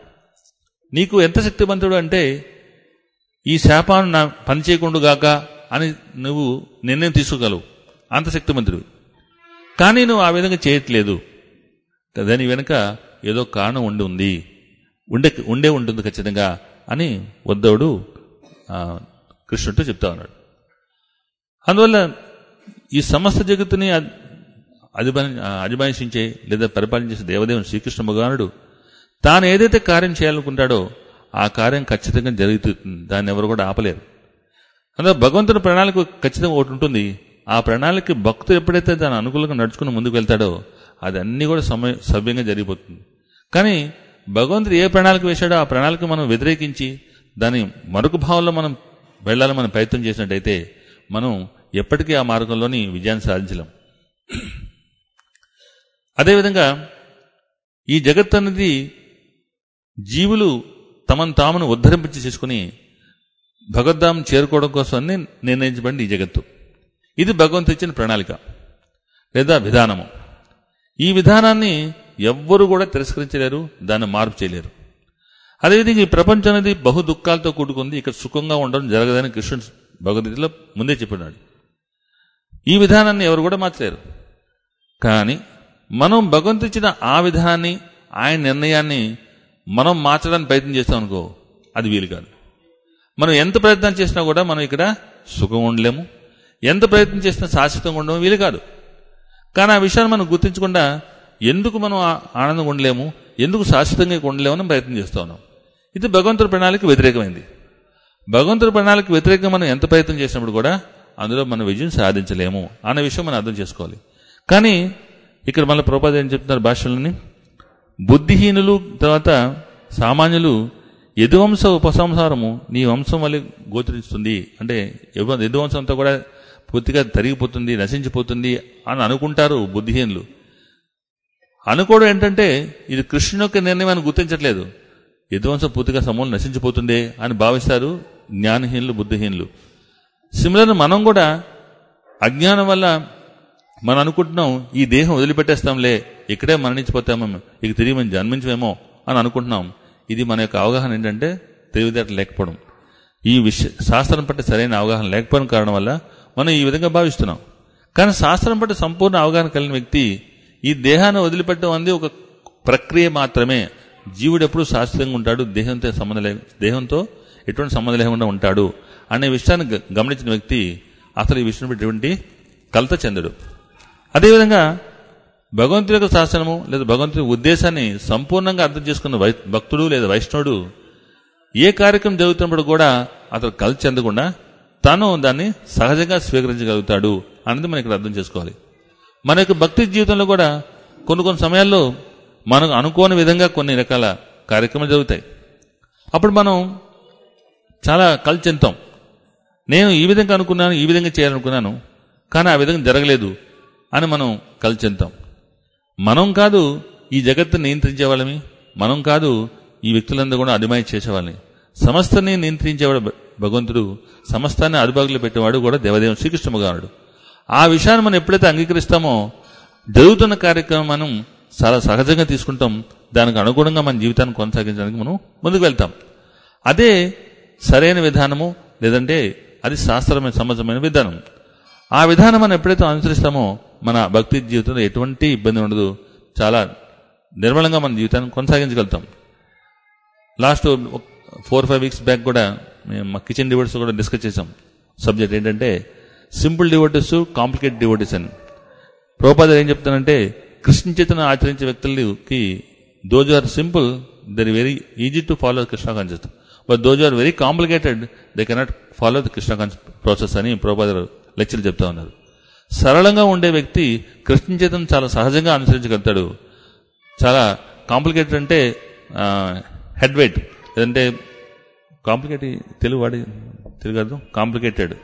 నీకు ఎంత శక్తివంతుడు అంటే ఈ శాపాన్ని నా పని చేయకుండుగాక అని నువ్వు నిర్ణయం తీసుకోగలవు అంత శక్తిమంతుడివి కానీ నువ్వు ఆ విధంగా చేయట్లేదు దాని వెనుక ఏదో కారణం ఉండి ఉంది ఉండే ఉండే ఉంటుంది ఖచ్చితంగా అని ఉద్ధవుడు ఆ, కృష్ణుడితో చెప్తా ఉన్నాడు అందువల్ల ఈ సమస్త జగత్తుని అ- అధిపని అధిమానించే లేదా పరిపాలించే దేవదేవుని శ్రీకృష్ణ భగవానుడు తాను ఏదైతే కార్యం చేయాలనుకుంటాడో ఆ కార్యం ఖచ్చితంగా జరుగుతుంది దాన్ని ఎవరు కూడా ఆపలేరు అందులో భగవంతుని ప్రణాళిక ఖచ్చితంగా ఒకటి ఉంటుంది ఆ ప్రణాళిక భక్తుడు ఎప్పుడైతే దాని అనుకూలంగా నడుచుకుని ముందుకు వెళ్తాడో అది అన్ని కూడా సమయ సవ్యంగా జరిగిపోతుంది కానీ భగవంతుడు ఏ ప్రణాళిక వేశాడో ఆ ప్రణాళిక మనం వ్యతిరేకించి దాని మరొక భావంలో మనం వెళ్ళాలని మనం ప్రయత్నం చేసినట్టయితే మనం ఎప్పటికీ ఆ మార్గంలోని విజయాన్ని సాధించలేం అదేవిధంగా ఈ జగత్ అనేది జీవులు తమను తామును ఉద్ధరింపచి చేసుకుని భగవద్ధాం చేరుకోవడం కోసం అన్ని నిర్ణయించబడింది ఈ జగత్తు ఇది భగవంతు ఇచ్చిన ప్రణాళిక లేదా విధానము ఈ విధానాన్ని ఎవ్వరూ కూడా తిరస్కరించలేరు దాన్ని మార్పు చేయలేరు అదేవిధంగా ఈ ప్రపంచం అనేది బహు దుఃఖాలతో కూడుకుంది ఇక్కడ సుఖంగా ఉండడం జరగదని కృష్ణుడు భగవద్గీతలో ముందే చెప్పినాడు ఈ విధానాన్ని ఎవరు కూడా మార్చలేరు కానీ మనం భగవంతు ఇచ్చిన ఆ విధానాన్ని ఆయన నిర్ణయాన్ని మనం మార్చడానికి ప్రయత్నం చేస్తాం అనుకో అది వీలు కాదు మనం ఎంత ప్రయత్నం చేసినా కూడా మనం ఇక్కడ సుఖం ఉండలేము ఎంత ప్రయత్నం చేసినా శాశ్వతంగా ఉండడం వీలు కాదు కానీ ఆ విషయాన్ని మనం గుర్తించకుండా ఎందుకు మనం ఆ- ఆనందంగా ఉండలేము ఎందుకు శాశ్వతంగా ఉండలేమని ప్రయత్నం చేస్తూ ఉన్నాం ఇది భగవంతుడి ప్రణాళిక వ్యతిరేకమైంది భగవంతుడి ప్రణాళిక వ్యతిరేకంగా మనం ఎంత ప్రయత్నం చేసినప్పుడు కూడా అందులో మనం విజయం సాధించలేము అనే విషయం మనం అర్థం చేసుకోవాలి కానీ ఇక్కడ మళ్ళీ ప్రోపాద ఏం చెప్తున్నారు భాషలని బుద్ధిహీనులు తర్వాత సామాన్యులు యదువంశ ఉపసంహారము నీ వంశం వల్ల గోచరిస్తుంది అంటే యవ- యదువంశం అంతా కూడా పూర్తిగా తరిగిపోతుంది నశించిపోతుంది అని అనుకుంటారు బుద్ధిహీనులు అనుకోవడం ఏంటంటే ఇది కృష్ణుని యొక్క నిర్ణయం అని గుర్తించట్లేదు యదువంశం పూర్తిగా సమూలం నశించిపోతుంది అని భావిస్తారు జ్ఞానహీనులు బుద్ధిహీనులు సిమిలర్ మనం కూడా అజ్ఞానం వల్ల మనం అనుకుంటున్నాం ఈ దేహం వదిలిపెట్టేస్తాంలే ఇక్కడే మరణించిపోతామో ఇక తిరిగి మనం జన్మించమేమో అని అనుకుంటున్నాం ఇది మన యొక్క అవగాహన ఏంటంటే తెలివితేటలు లేకపోవడం ఈ విషయ శాస్త్రం పట్ల సరైన అవగాహన లేకపోవడం కారణం వల్ల మనం ఈ విధంగా భావిస్తున్నాం కానీ శాస్త్రం పట్ల సంపూర్ణ అవగాహన కలిగిన వ్యక్తి ఈ దేహాన్ని వదిలిపెట్టడం అనేది ఒక ప్రక్రియ మాత్రమే జీవుడు ఎప్పుడు శాశ్వతంగా ఉంటాడు దేహంతో సంబంధం లే దేహంతో ఎటువంటి సంబంధం లేకుండా ఉంటాడు అనే విషయాన్ని గ- గమనించిన వ్యక్తి అసలు ఈ విషయం ఎటువంటి కలత చెందడు అదేవిధంగా భగవంతుడి యొక్క శాసనము లేదా భగవంతుడి ఉద్దేశాన్ని సంపూర్ణంగా అర్థం చేసుకున్న వై భక్తుడు లేదా వైష్ణవుడు ఏ కార్యక్రమం జరుగుతున్నప్పుడు కూడా అతను కలిసి చెందకుండా తాను దాన్ని సహజంగా స్వీకరించగలుగుతాడు అన్నది మనం ఇక్కడ అర్థం చేసుకోవాలి మన యొక్క భక్తి జీవితంలో కూడా కొన్ని కొన్ని సమయాల్లో మనకు అనుకోని విధంగా కొన్ని రకాల కార్యక్రమాలు జరుగుతాయి అప్పుడు మనం చాలా కలిసి చెందుతాం నేను ఈ విధంగా అనుకున్నాను ఈ విధంగా చేయాలనుకున్నాను కానీ ఆ విధంగా జరగలేదు అని మనం కలిసి చెందుతాం మనం కాదు ఈ జగత్తుని నియంత్రించే వాళ్ళమి మనం కాదు ఈ వ్యక్తులందరూ కూడా అధిమాయి చేసేవాళ్ళని సమస్తాన్ని నియంత్రించేవాడు భ- భగవంతుడు సమస్తాన్ని అదుబాగులో పెట్టేవాడు కూడా దేవదేవుడు శ్రీకృష్ణ భగవానుడు ఆ విషయాన్ని మనం ఎప్పుడైతే అంగీకరిస్తామో జరుగుతున్న కార్యక్రమం మనం చాలా సహజంగా తీసుకుంటాం దానికి అనుగుణంగా మన జీవితాన్ని కొనసాగించడానికి మనం ముందుకు వెళ్తాం అదే సరైన విధానము లేదంటే అది శాస్త్రమైన సమాజమైన విధానం ఆ విధానం మనం ఎప్పుడైతే అనుసరిస్తామో మన భక్తి జీవితంలో ఎటువంటి ఇబ్బంది ఉండదు చాలా నిర్మలంగా మన జీవితాన్ని కొనసాగించగలుగుతాం last four five weeks back కూడా మేము మా కిచెన్ డివోటీస్ కూడా డిస్కస్ చేసాం సబ్జెక్ట్ ఏంటంటే సింపుల్ డివోటీస్ కాంప్లికేట్ డివోటీస్ అని ప్రోపాదర్ ఏం చెప్తానంటే కృష్ణ చేతను ఆచరించే వ్యక్తులకి those are simple they're very easy to follow Krishna concept but those are very complicated they cannot follow the Krishna process అని ప్రోపాదర్ లెక్చర్ చెప్తా ఉన్నారు సరళంగా ఉండే వ్యక్తి కృష్ణ చేతను చాలా సహజంగా అనుసరించగలుగుతాడు చాలా కాంప్లికేటెడ్ అంటే హెడ్ వెయిట్ లేదంటే కాంప్లికేట్ తెలుగు వాడి తెలుగు అర్థం కాంప్లికేటెడ్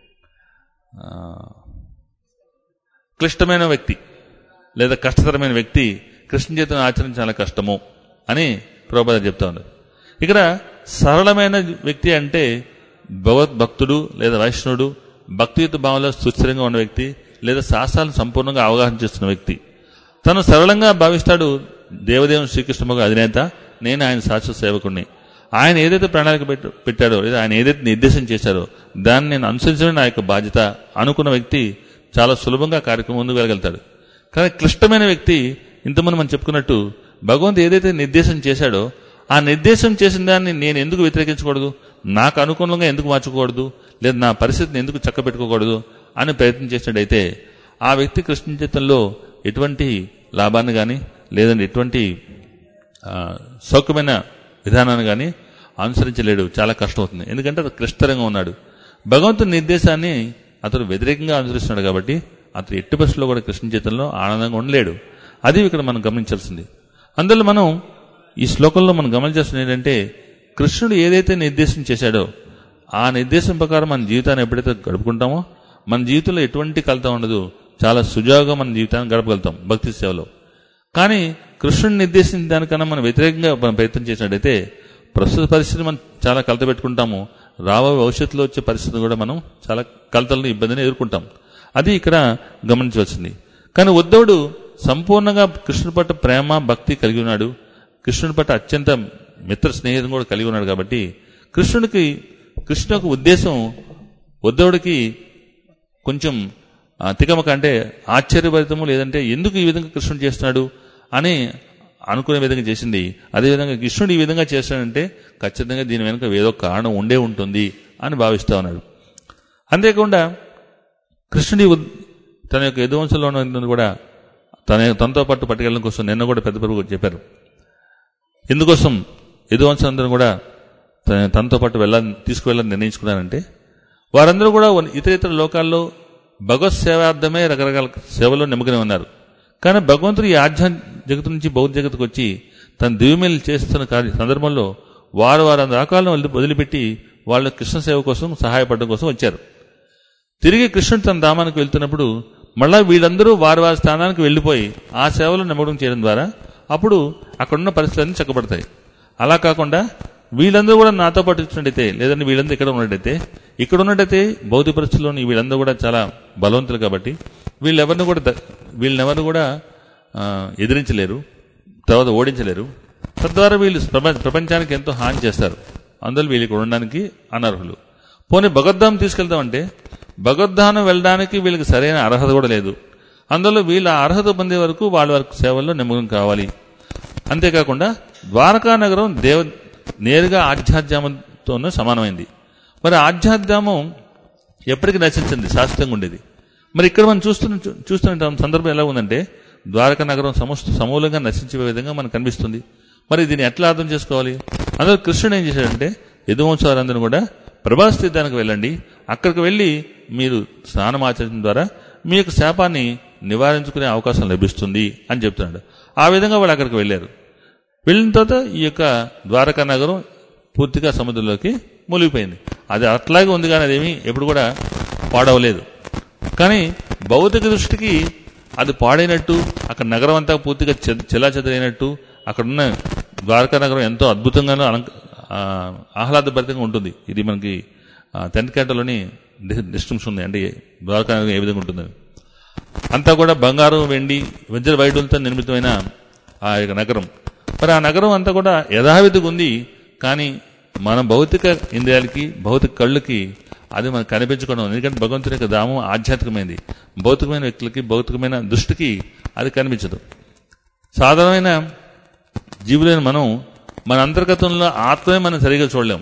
క్లిష్టమైన వ్యక్తి లేదా కష్టతరమైన వ్యక్తి కృష్ణ చేతను ఆచరించడం చాలా కష్టము అని ప్రోపద చెప్తా ఉన్నారు ఇక్కడ సరళమైన వ్యక్తి అంటే భగవద్భక్తుడు లేదా వైష్ణవుడు భక్తియుత భావంలో సుస్థిరంగా ఉన్న వ్యక్తి లేదా శాస్త్రాలను సంపూర్ణంగా అవగాహన చేస్తున్న వ్యక్తి తను సరళంగా భావిస్తాడు దేవదేవుని శ్రీకృష్ణమగ అధినేత నేను ఆయన శాశ్వత సేవకుడిని ఆయన ఏదైతే ప్రణాళిక పెట్ట- పెట్టాడో లేదా ఆయన ఏదైతే నిర్దేశం చేశారో దాన్ని నేను అనుసరించడమే నా యొక్క బాధ్యత అనుకున్న వ్యక్తి చాలా సులభంగా కార్యక్రమం ముందుకు వెళ్ళగలుగుతాడు కానీ క్లిష్టమైన వ్యక్తి ఇంతమంది మనం చెప్పుకున్నట్టు భగవంతు ఏదైతే నిర్దేశం చేశాడో ఆ నిర్దేశం చేసిన దాన్ని నేను ఎందుకు వ్యతిరేకించకూడదు నాకు అనుకూలంగా ఎందుకు మార్చకూడదు లేదా నా పరిస్థితిని ఎందుకు చక్కబెట్టుకోకూడదు అని ప్రయత్నం చేసినట్టయితే ఆ వ్యక్తి కృష్ణ చిత్తంలో ఎటువంటి లాభాన్ని కానీ లేదంటే ఎటువంటి ఆ, సౌఖ్యమైన విధానాన్ని కానీ అనుసరించలేడు చాలా కష్టం అవుతుంది ఎందుకంటే అతను క్లిష్టంగా ఉన్నాడు భగవంతుని నిర్దేశాన్ని అతను వ్యతిరేకంగా అనుసరిస్తున్నాడు కాబట్టి అతను ఎట్టి పరిస్థితుల్లో కూడా కృష్ణ చేతంలో ఆనందంగా ఉండలేడు అది ఇక్కడ మనం గమనించాల్సింది అందులో మనం ఈ శ్లోకంలో మనం గమనించాల్సింది ఏంటంటే కృష్ణుడు ఏదైతే నిర్దేశం చేశాడో ఆ నిర్దేశం ప్రకారం మన జీవితాన్ని ఎప్పుడైతే గడుపుకుంటామో మన జీవితంలో ఎటువంటి కలత ఉండదు చాలా సుజావుగా మన జీవితాన్ని గడపగలుగుతాం భక్తి సేవలో కానీ కృష్ణుని నిర్దేశించిన దానికన్నా మనం వ్యతిరేకంగా మనం ప్రయత్నం చేసినట్టయితే ప్రస్తుత పరిస్థితి మనం చాలా కలత పెట్టుకుంటాము రాబోయే భవిష్యత్తులో వచ్చే పరిస్థితిని కూడా మనం చాలా కలతలను ఇబ్బందిని ఎదుర్కొంటాం అది ఇక్కడ గమనించవలసింది కానీ ఉద్ధవుడు సంపూర్ణంగా కృష్ణుడి పట్ల ప్రేమ భక్తి కలిగి ఉన్నాడు కృష్ణుడి పట్ల అత్యంత మిత్ర స్నేహితం కూడా కలిగి ఉన్నాడు కాబట్టి కృష్ణుడికి కృష్ణుడి యొక్క ఉద్దేశం ఉద్ధవుడికి కొంచెం ఆ, తికమక అంటే ఆశ్చర్యభరితము లేదంటే ఎందుకు ఈ విధంగా కృష్ణుడు చేస్తున్నాడు అని అనుకునే విధంగా చేసింది అదేవిధంగా కృష్ణుడు ఈ విధంగా చేస్తాడంటే ఖచ్చితంగా దీని వెనుక ఏదో కారణం ఉండే ఉంటుంది అని భావిస్తా ఉన్నాడు అంతేకాకుండా కృష్ణుడి ఉద్- తన యొక్క యదువంశంలో ఉన్న కూడా తన తనతో పాటు పట్టుకెళ్ళడం కోసం నిన్న కూడా పెద్ద ప్రభు చెప్పారు ఎందుకోసం యదువంశందరూ కూడా తన- తనతో పాటు వెళ్ళాలని తీసుకువెళ్ళాలని నిర్ణయించుకున్నారంటే వారందరూ కూడా ఇతర ఇతర లోకాల్లో భగవత్ సేవార్థమే రకరకాల సేవలో నిమగ్నం ఉన్నారు కానీ భగవంతుడు ఈ ఆధ్యాత్మిక జగత్తు నుంచి బౌద్ధ జగత్తుకు వచ్చి తన దివ్యమేలు చేస్తున్న కార్య సందర్భంలో వారు వారి రకాలను వదిలి- వదిలిపెట్టి వాళ్ళ కృష్ణ సేవ కోసం సహాయపడడం కోసం వచ్చారు తిరిగి కృష్ణుడు తన ధామానికి వెళ్తున్నప్పుడు మళ్ళా వీళ్ళందరూ వారి వారి స్థానానికి వెళ్ళిపోయి ఆ సేవలో నిమగ్నం చేయడం ద్వారా అప్పుడు అక్కడున్న పరిస్థితులన్నీ చక్కబడతాయి అలా కాకుండా వీళ్ళందరూ కూడా నాతో పాటు వచ్చినట్టయితే లేదంటే వీళ్ళందరూ ఇక్కడ ఉన్నట్టయితే ఇక్కడ ఉన్నట్టయితే భౌతిక పరిస్థితుల్లోని వీళ్ళందరూ కూడా చాలా బలవంతులు కాబట్టి వీళ్ళెవరిని కూడా ద- వీళ్ళెవరిని కూడా ఆ, ఎదిరించలేరు తర్వాత ఓడించలేరు తద్వారా వీళ్ళు ప్రపంచ ప్రపంచానికి ఎంతో హాని చేస్తారు అందులో వీళ్ళు ఇక్కడ ఉండడానికి అనర్హులు పోనీ భగవద్ధామం తీసుకెళ్తామంటే భగవద్ధానం వెళ్ళడానికి వీళ్ళకి సరైన అర్హత కూడా లేదు అందులో వీళ్ళ అర్హత పొందే వరకు వాళ్ళ వరకు సేవల్లో నిమగ్నం కావాలి అంతేకాకుండా ద్వారకా నగరం దేవ నేరుగా ఆధ్యాత్మంతో సమానమైంది మరి ఆధ్యాత్మం ఎప్పటికీ నశించింది శాశ్వతంగా ఉండేది మరి ఇక్కడ మనం చూస్తున్న చూ- చూస్తున్న సందర్భం ఎలా ఉందంటే ద్వారకా నగరం సమస్త సమూలంగా నశించే విధంగా మనకు కనిపిస్తుంది మరి దీన్ని ఎట్లా అర్థం చేసుకోవాలి అందులో కృష్ణుడు ఏం చేశాడంటే యదువంశాలందరూ కూడా ప్రభాస్ తీర్థానికి వెళ్ళండి అక్కడికి వెళ్ళి మీరు స్నానం ఆచరించడం ద్వారా మీ యొక్క శాపాన్ని నివారించుకునే అవకాశం లభిస్తుంది అని చెప్తున్నాడు ఆ విధంగా వాళ్ళు అక్కడికి వెళ్ళారు వెళ్ళిన తర్వాత ఈ యొక్క ద్వారకా నగరం పూర్తిగా సముద్రంలోకి మునిగిపోయింది అది అట్లాగే ఉంది కానీ అదేమి ఎప్పుడు కూడా పాడవలేదు కానీ భౌతిక దృష్టికి అది పాడైనట్టు అక్కడ నగరం అంతా పూర్తిగా చెల్లా చెదరైనట్టు అక్కడున్న ద్వారకా నగరం ఎంతో అద్భుతంగానూ అలంక ఆ, ఆహ్లాదభరితంగా ఉంటుంది ఇది మనకి టెన్త్ క్యాంటలోని డిస్టింక్షన్ ఉంది అంటే ద్వారకా నగరం ఏ విధంగా ఉంటుంది అంతా కూడా బంగారం వెండి వజ్ర వైడులతో నిర్మితమైన ఆ యొక్క నగరం మరి ఆ నగరం అంతా కూడా యథావిధిగా ఉంది కానీ మన భౌతిక ఇంద్రియాలకి భౌతిక కళ్ళకి అది మనకు కనిపించుకోవడం ఎందుకంటే భగవంతుని యొక్క ధామం ఆధ్యాత్మికమైనది భౌతికమైన వ్యక్తులకి భౌతికమైన దృష్టికి అది కనిపించదు సాధారణమైన జీవులైన మనం మన అంతర్గతంలో ఆత్మే మనం సరిగా చూడలేం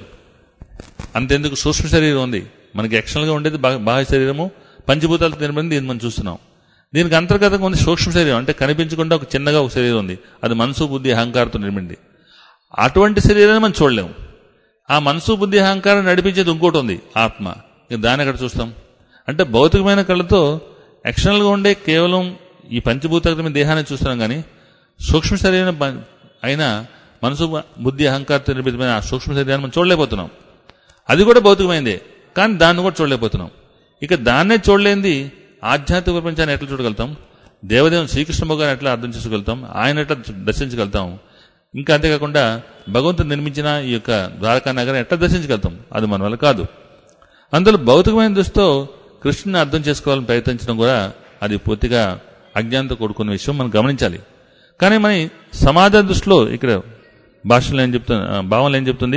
అంతెందుకు సూక్ష్మ శరీరం ఉంది మనకి యాక్షన్గా ఉండేది బా- బాహ్య శరీరము పంచభూతాలతో నిర్మింది దీన్ని మనం చూస్తున్నాం దీనికి అంతర్గతంగా ఉంది సూక్ష్మ శరీరం అంటే కనిపించకుండా ఒక చిన్నగా ఒక శరీరం ఉంది అది మనసు బుద్ధి అహంకారంతో నిర్మింది అటువంటి శరీరాన్ని మనం చూడలేము ఆ మనసు బుద్ధి అహంకారం నడిపించేది ఇంకోటి ఉంది ఆత్మ ఇక దాన్ని ఎక్కడ చూస్తాం అంటే భౌతికమైన కళ్ళతో యాక్షనల్గా ఉండే కేవలం ఈ పంచభూతాత్మ దేహాన్ని చూస్తున్నాం కానీ సూక్ష్మ శరీరం ప- అయిన మనసు బుద్ధి అహంకారంతో నిర్మితమైన ఆ సూక్ష్మ శరీరాన్ని మనం చూడలేకపోతున్నాం అది కూడా భౌతికమైందే కానీ దాన్ని కూడా చూడలేకపోతున్నాం ఇక దాన్నే చూడలేంది ఆధ్యాత్మిక ప్రపంచాన్ని ఎట్లా చూడగలుగుతాం దేవదేవుని శ్రీకృష్ణ భగవాన్ ఎట్లా అర్థం చేసుకోగలుగుతాం ఆయన ఎట్లా దర్శించగలుగుతాం ఇంకా అంతేకాకుండా భగవంతుడు నిర్మించిన ఈ యొక్క ద్వారకా నగరం ఎట్లా దర్శించగలుగుతాం అది మన వల్ల కాదు అందులో భౌతికమైన దృష్టితో కృష్ణుని అర్థం చేసుకోవాలని ప్రయత్నించడం కూడా అది పూర్తిగా అజ్ఞానంతో కూడుకున్న విషయం మనం గమనించాలి కానీ మన సమాజ దృష్టిలో ఇక్కడ భాషలో ఏం చెప్తుంది భావనలో ఏం చెప్తుంది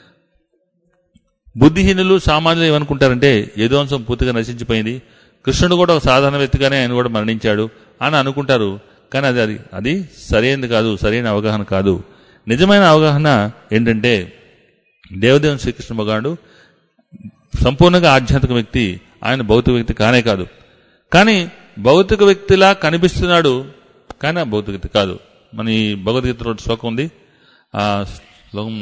బుద్ధిహీనులు సామాన్యులు ఏమనుకుంటారంటే యదువంశం పూర్తిగా నశించిపోయింది కృష్ణుడు కూడా ఒక సాధారణ వ్యక్తిగానే ఆయన కూడా మరణించాడు అని అనుకుంటారు కానీ అది అది అది సరైనది కాదు సరైన అవగాహన కాదు నిజమైన అవగాహన ఏంటంటే దేవదేవుని శ్రీకృష్ణ భగవానుడు సంపూర్ణంగా ఆధ్యాత్మిక వ్యక్తి ఆయన భౌతిక వ్యక్తి కానే కాదు కానీ భౌతిక వ్యక్తిలా కనిపిస్తున్నాడు కానీ ఆ భౌతిక వ్యక్తి కాదు మన ఈ భగవద్గీతలో ఒక శ్లోకం ఉంది ఆ శ్లోకం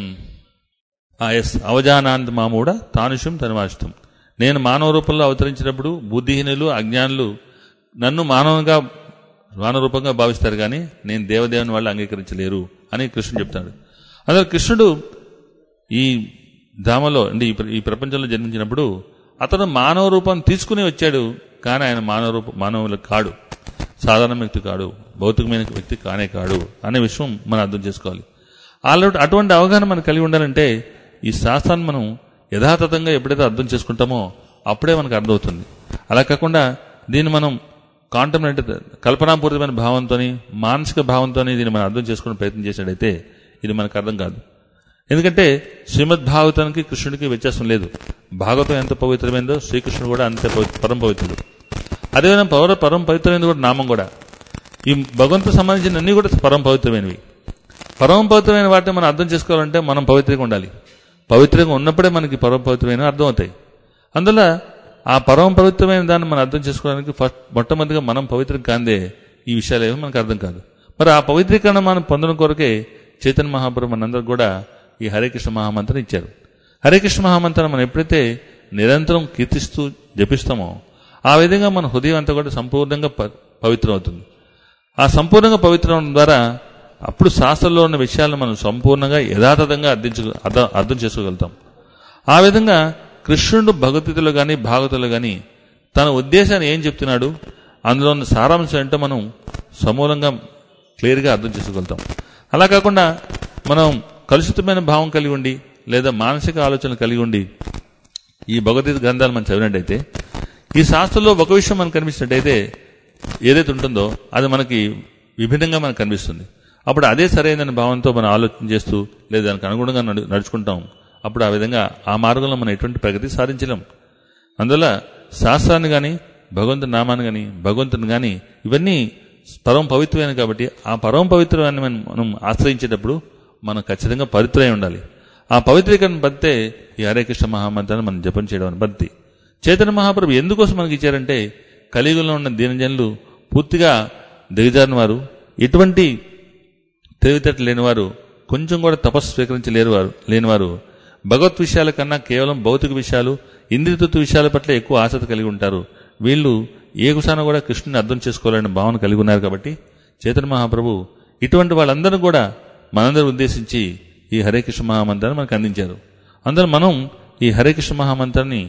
ఎస్ అవజానాంత మామూడ తానుషం తనువాష్టం నేను మానవ రూపంలో అవతరించినప్పుడు బుద్ధిహీనులు అజ్ఞానులు నన్ను మానవంగా మానవ రూపంగా భావిస్తారు కానీ నేను దేవదేవుని వాళ్ళు అంగీకరించలేరు అని కృష్ణుడు చెప్తాడు అందులో కృష్ణుడు ఈ ధామలో అంటే ఈ ప్ర- ఈ ప్రపంచంలో జన్మించినప్పుడు అతను మానవ రూపం తీసుకుని వచ్చాడు కానీ ఆయన మానవ రూప మానవులు కాడు సాధారణ వ్యక్తి కాడు భౌతికమైన వ్యక్తి కానే కాడు అనే విషయం మనం అర్థం చేసుకోవాలి ఆల్రెడీ అటువంటి అవగాహన మనం కలిగి ఉండాలంటే ఈ శాస్త్రాన్ని మనం యథాతథంగా ఎప్పుడైతే అర్థం చేసుకుంటామో అప్పుడే మనకు అర్థమవుతుంది అలా కాకుండా దీన్ని మనం కాంటమినెంట్ కల్పనాపూరితమైన భావంతో మానసిక భావంతో దీన్ని మనం అర్థం చేసుకునే ప్రయత్నం చేసినట్టయితే ఇది మనకు అర్థం కాదు ఎందుకంటే శ్రీమద్ భాగవతానికి కృష్ణుడికి వ్యత్యాసం లేదు భాగవతం ఎంత పవిత్రమైందో శ్రీకృష్ణుడు కూడా అంతే పవి- పరమ పవిత్రుడు అదేవిధంగా పవర పరమ పవిత్రమైనది కూడా నామం కూడా ఈ భగవంతుకు సంబంధించిన అన్ని కూడా పరమ పవిత్రమైనవి పరమ పవిత్రమైన వాటిని మనం అర్థం చేసుకోవాలంటే మనం పవిత్రంగా ఉండాలి పవిత్రంగా ఉన్నప్పుడే మనకి పరమ పవిత్రమైన అర్థం అవుతాయి అందువల్ల ఆ పరమ పవిత్రమైన దాన్ని మనం అర్థం చేసుకోవడానికి ఫస్ట్ మొట్టమొదటిగా మనం పవిత్రం కాందే ఈ విషయాలు ఏమో మనకు అర్థం కాదు మరి ఆ పవిత్రీకరణ మనం పొందడం కొరకే చైతన్య మహాప్రభు మనందరికి కూడా ఈ హరే కృష్ణ మహామంత్రం ఇచ్చారు హరే కృష్ణ మహామంత్రం మనం ఎప్పుడైతే నిరంతరం కీర్తిస్తూ జపిస్తామో ఆ విధంగా మన హృదయం అంతా కూడా సంపూర్ణంగా ప- పవిత్రం అవుతుంది ఆ సంపూర్ణంగా పవిత్రం అవడం ద్వారా అప్పుడు శాస్త్రంలో ఉన్న విషయాలను మనం సంపూర్ణంగా యథాతథంగా అర్థించు అర్థం అర్థం చేసుకోగలుగుతాం ఆ విధంగా కృష్ణుడు భగవద్గీతలో కానీ భాగవతంలో కానీ తన ఉద్దేశాన్ని ఏం చెప్తున్నాడు అందులో ఉన్న సారాంశం ఏంటో మనం సమూలంగా క్లియర్గా అర్థం చేసుకోగలుగుతాం అలా కాకుండా మనం కలుషితమైన భావం కలిగి ఉండి లేదా మానసిక ఆలోచనలు కలిగి ఉండి ఈ భగవద్గీత గ్రంథాలు మనం చదివినట్టయితే ఈ శాస్త్రంలో ఒక విషయం మనకు కనిపిస్తున్నట్టయితే ఏదైతే ఉంటుందో అది మనకి విభిన్నంగా మనకు కనిపిస్తుంది అప్పుడు అదే సరైన భావంతో మనం ఆలోచన చేస్తూ లేదా దానికి అనుగుణంగా నడు నడుచుకుంటాం అప్పుడు ఆ విధంగా ఆ మార్గంలో మనం ఎటువంటి ప్రగతి సాధించలేం అందువల్ల శాస్త్రాన్ని కానీ భగవంతుని నామాన్ని కానీ భగవంతుని కానీ ఇవన్నీ పరమ పవిత్రమైన కాబట్టి ఆ పరమ పవిత్రమైన మనం మనం ఆశ్రయించేటప్పుడు మనం ఖచ్చితంగా పవిత్రమై ఉండాలి ఆ పవిత్రీకరణ పద్ధతే ఈ హరే కృష్ణ మహామంత్రాన్ని మనం జపం చేయడం అనే పద్ధతి చైతన్య మహాప్రభు ఎందుకోసం మనకి ఇచ్చారంటే కలియుగంలో ఉన్న దీనజనులు పూర్తిగా దిగజారిన వారు ఎటువంటి తెలివితేటలు లేనివారు కొంచెం కూడా తపస్సు స్వీకరించలేరు వారు లేనివారు భగవత్ విషయాల కన్నా కేవలం భౌతిక విషయాలు ఇంద్రియతత్వ విషయాల పట్ల ఎక్కువ ఆసక్తి కలిగి ఉంటారు వీళ్ళు ఏ కుసాన కూడా కృష్ణుని అర్థం చేసుకోవాలనే భావన కలిగి ఉన్నారు కాబట్టి చైతన్య మహాప్రభు ఇటువంటి వాళ్ళందరూ కూడా మనందరూ ఉద్దేశించి ఈ హరే కృష్ణ మహామంత్రాన్ని మనకు అందించారు అందరూ మనం ఈ హరే కృష్ణ మహామంత్రాన్ని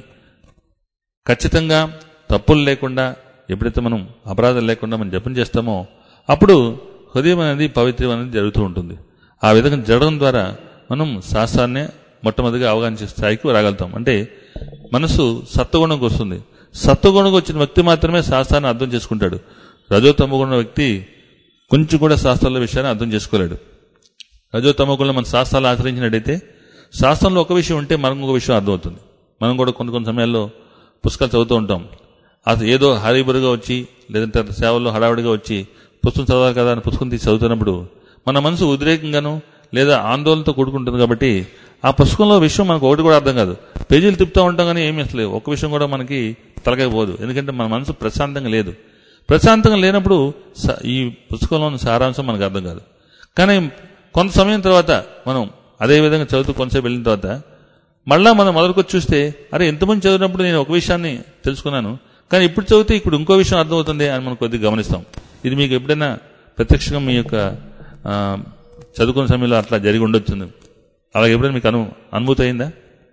ఖచ్చితంగా తప్పులు లేకుండా ఎప్పుడైతే మనం అపరాధాలు లేకుండా మనం జపం చేస్తామో అప్పుడు హృదయం అనేది పవిత్రం అనేది జరుగుతూ ఉంటుంది ఆ విధంగా జరగడం ద్వారా మనం శాస్త్రాన్నే మొట్టమొదటిగా అవగాహన స్థాయికి రాగలుగుతాం అంటే మనసు సత్వగుణంకి వస్తుంది సత్వగుణంకి వచ్చిన వ్యక్తి మాత్రమే శాస్త్రాన్ని అర్థం చేసుకుంటాడు రజోతమగుణ వ్యక్తి కొంచెం కూడా శాస్త్రాల విషయాన్ని అర్థం చేసుకోలేడు రజోతమగుణంలో మన శాస్త్రాలు ఆచరించినట్టయితే శాస్త్రంలో ఒక విషయం ఉంటే మనకు ఒక విషయం అర్థమవుతుంది మనం కూడా కొన్ని కొన్ని సమయాల్లో పుస్తకాలు చదువుతూ ఉంటాం అసలు ఏదో హరిబురుగా వచ్చి లేదంటే సేవల్లో హడావుడిగా వచ్చి పుస్తకం చదవాలి కదా అని పుస్తకం తీసి చదువుతున్నప్పుడు మన మనసు ఉద్రేకంగాను లేదా ఆందోళనతో కూడుకుంటుంది కాబట్టి ఆ పుస్తకంలో విషయం మనకు ఒకటి కూడా అర్థం కాదు పేజీలు తిప్పుతూ ఉంటాం కానీ ఏమీ అసలు ఒక విషయం కూడా మనకి తలకైపోదు ఎందుకంటే మన మనసు ప్రశాంతంగా లేదు ప్రశాంతంగా లేనప్పుడు స- ఈ పుస్తకంలో ఉన్న సారాంశం మనకు అర్థం కాదు కానీ కొంత సమయం తర్వాత మనం అదే విధంగా చదువుతూ కొంతసేపు వెళ్ళిన తర్వాత మళ్ళా మనం మొదలుకొచ్చి చూస్తే అరే ఎంతమంది చదివినప్పుడు నేను ఒక విషయాన్ని తెలుసుకున్నాను కానీ ఇప్పుడు చదివితే ఇప్పుడు ఇంకో విషయం అర్థమవుతుంది అని మనం కొద్దిగా గమనిస్తాం ఇది మీకు ఎప్పుడైనా ప్రత్యక్షంగా మీ యొక్క ఆ, చదువుకునే సమయంలో అట్లా జరిగి ఉండొచ్చు అలా ఎప్పుడైనా మీకు అను అనుభూతి అయిందా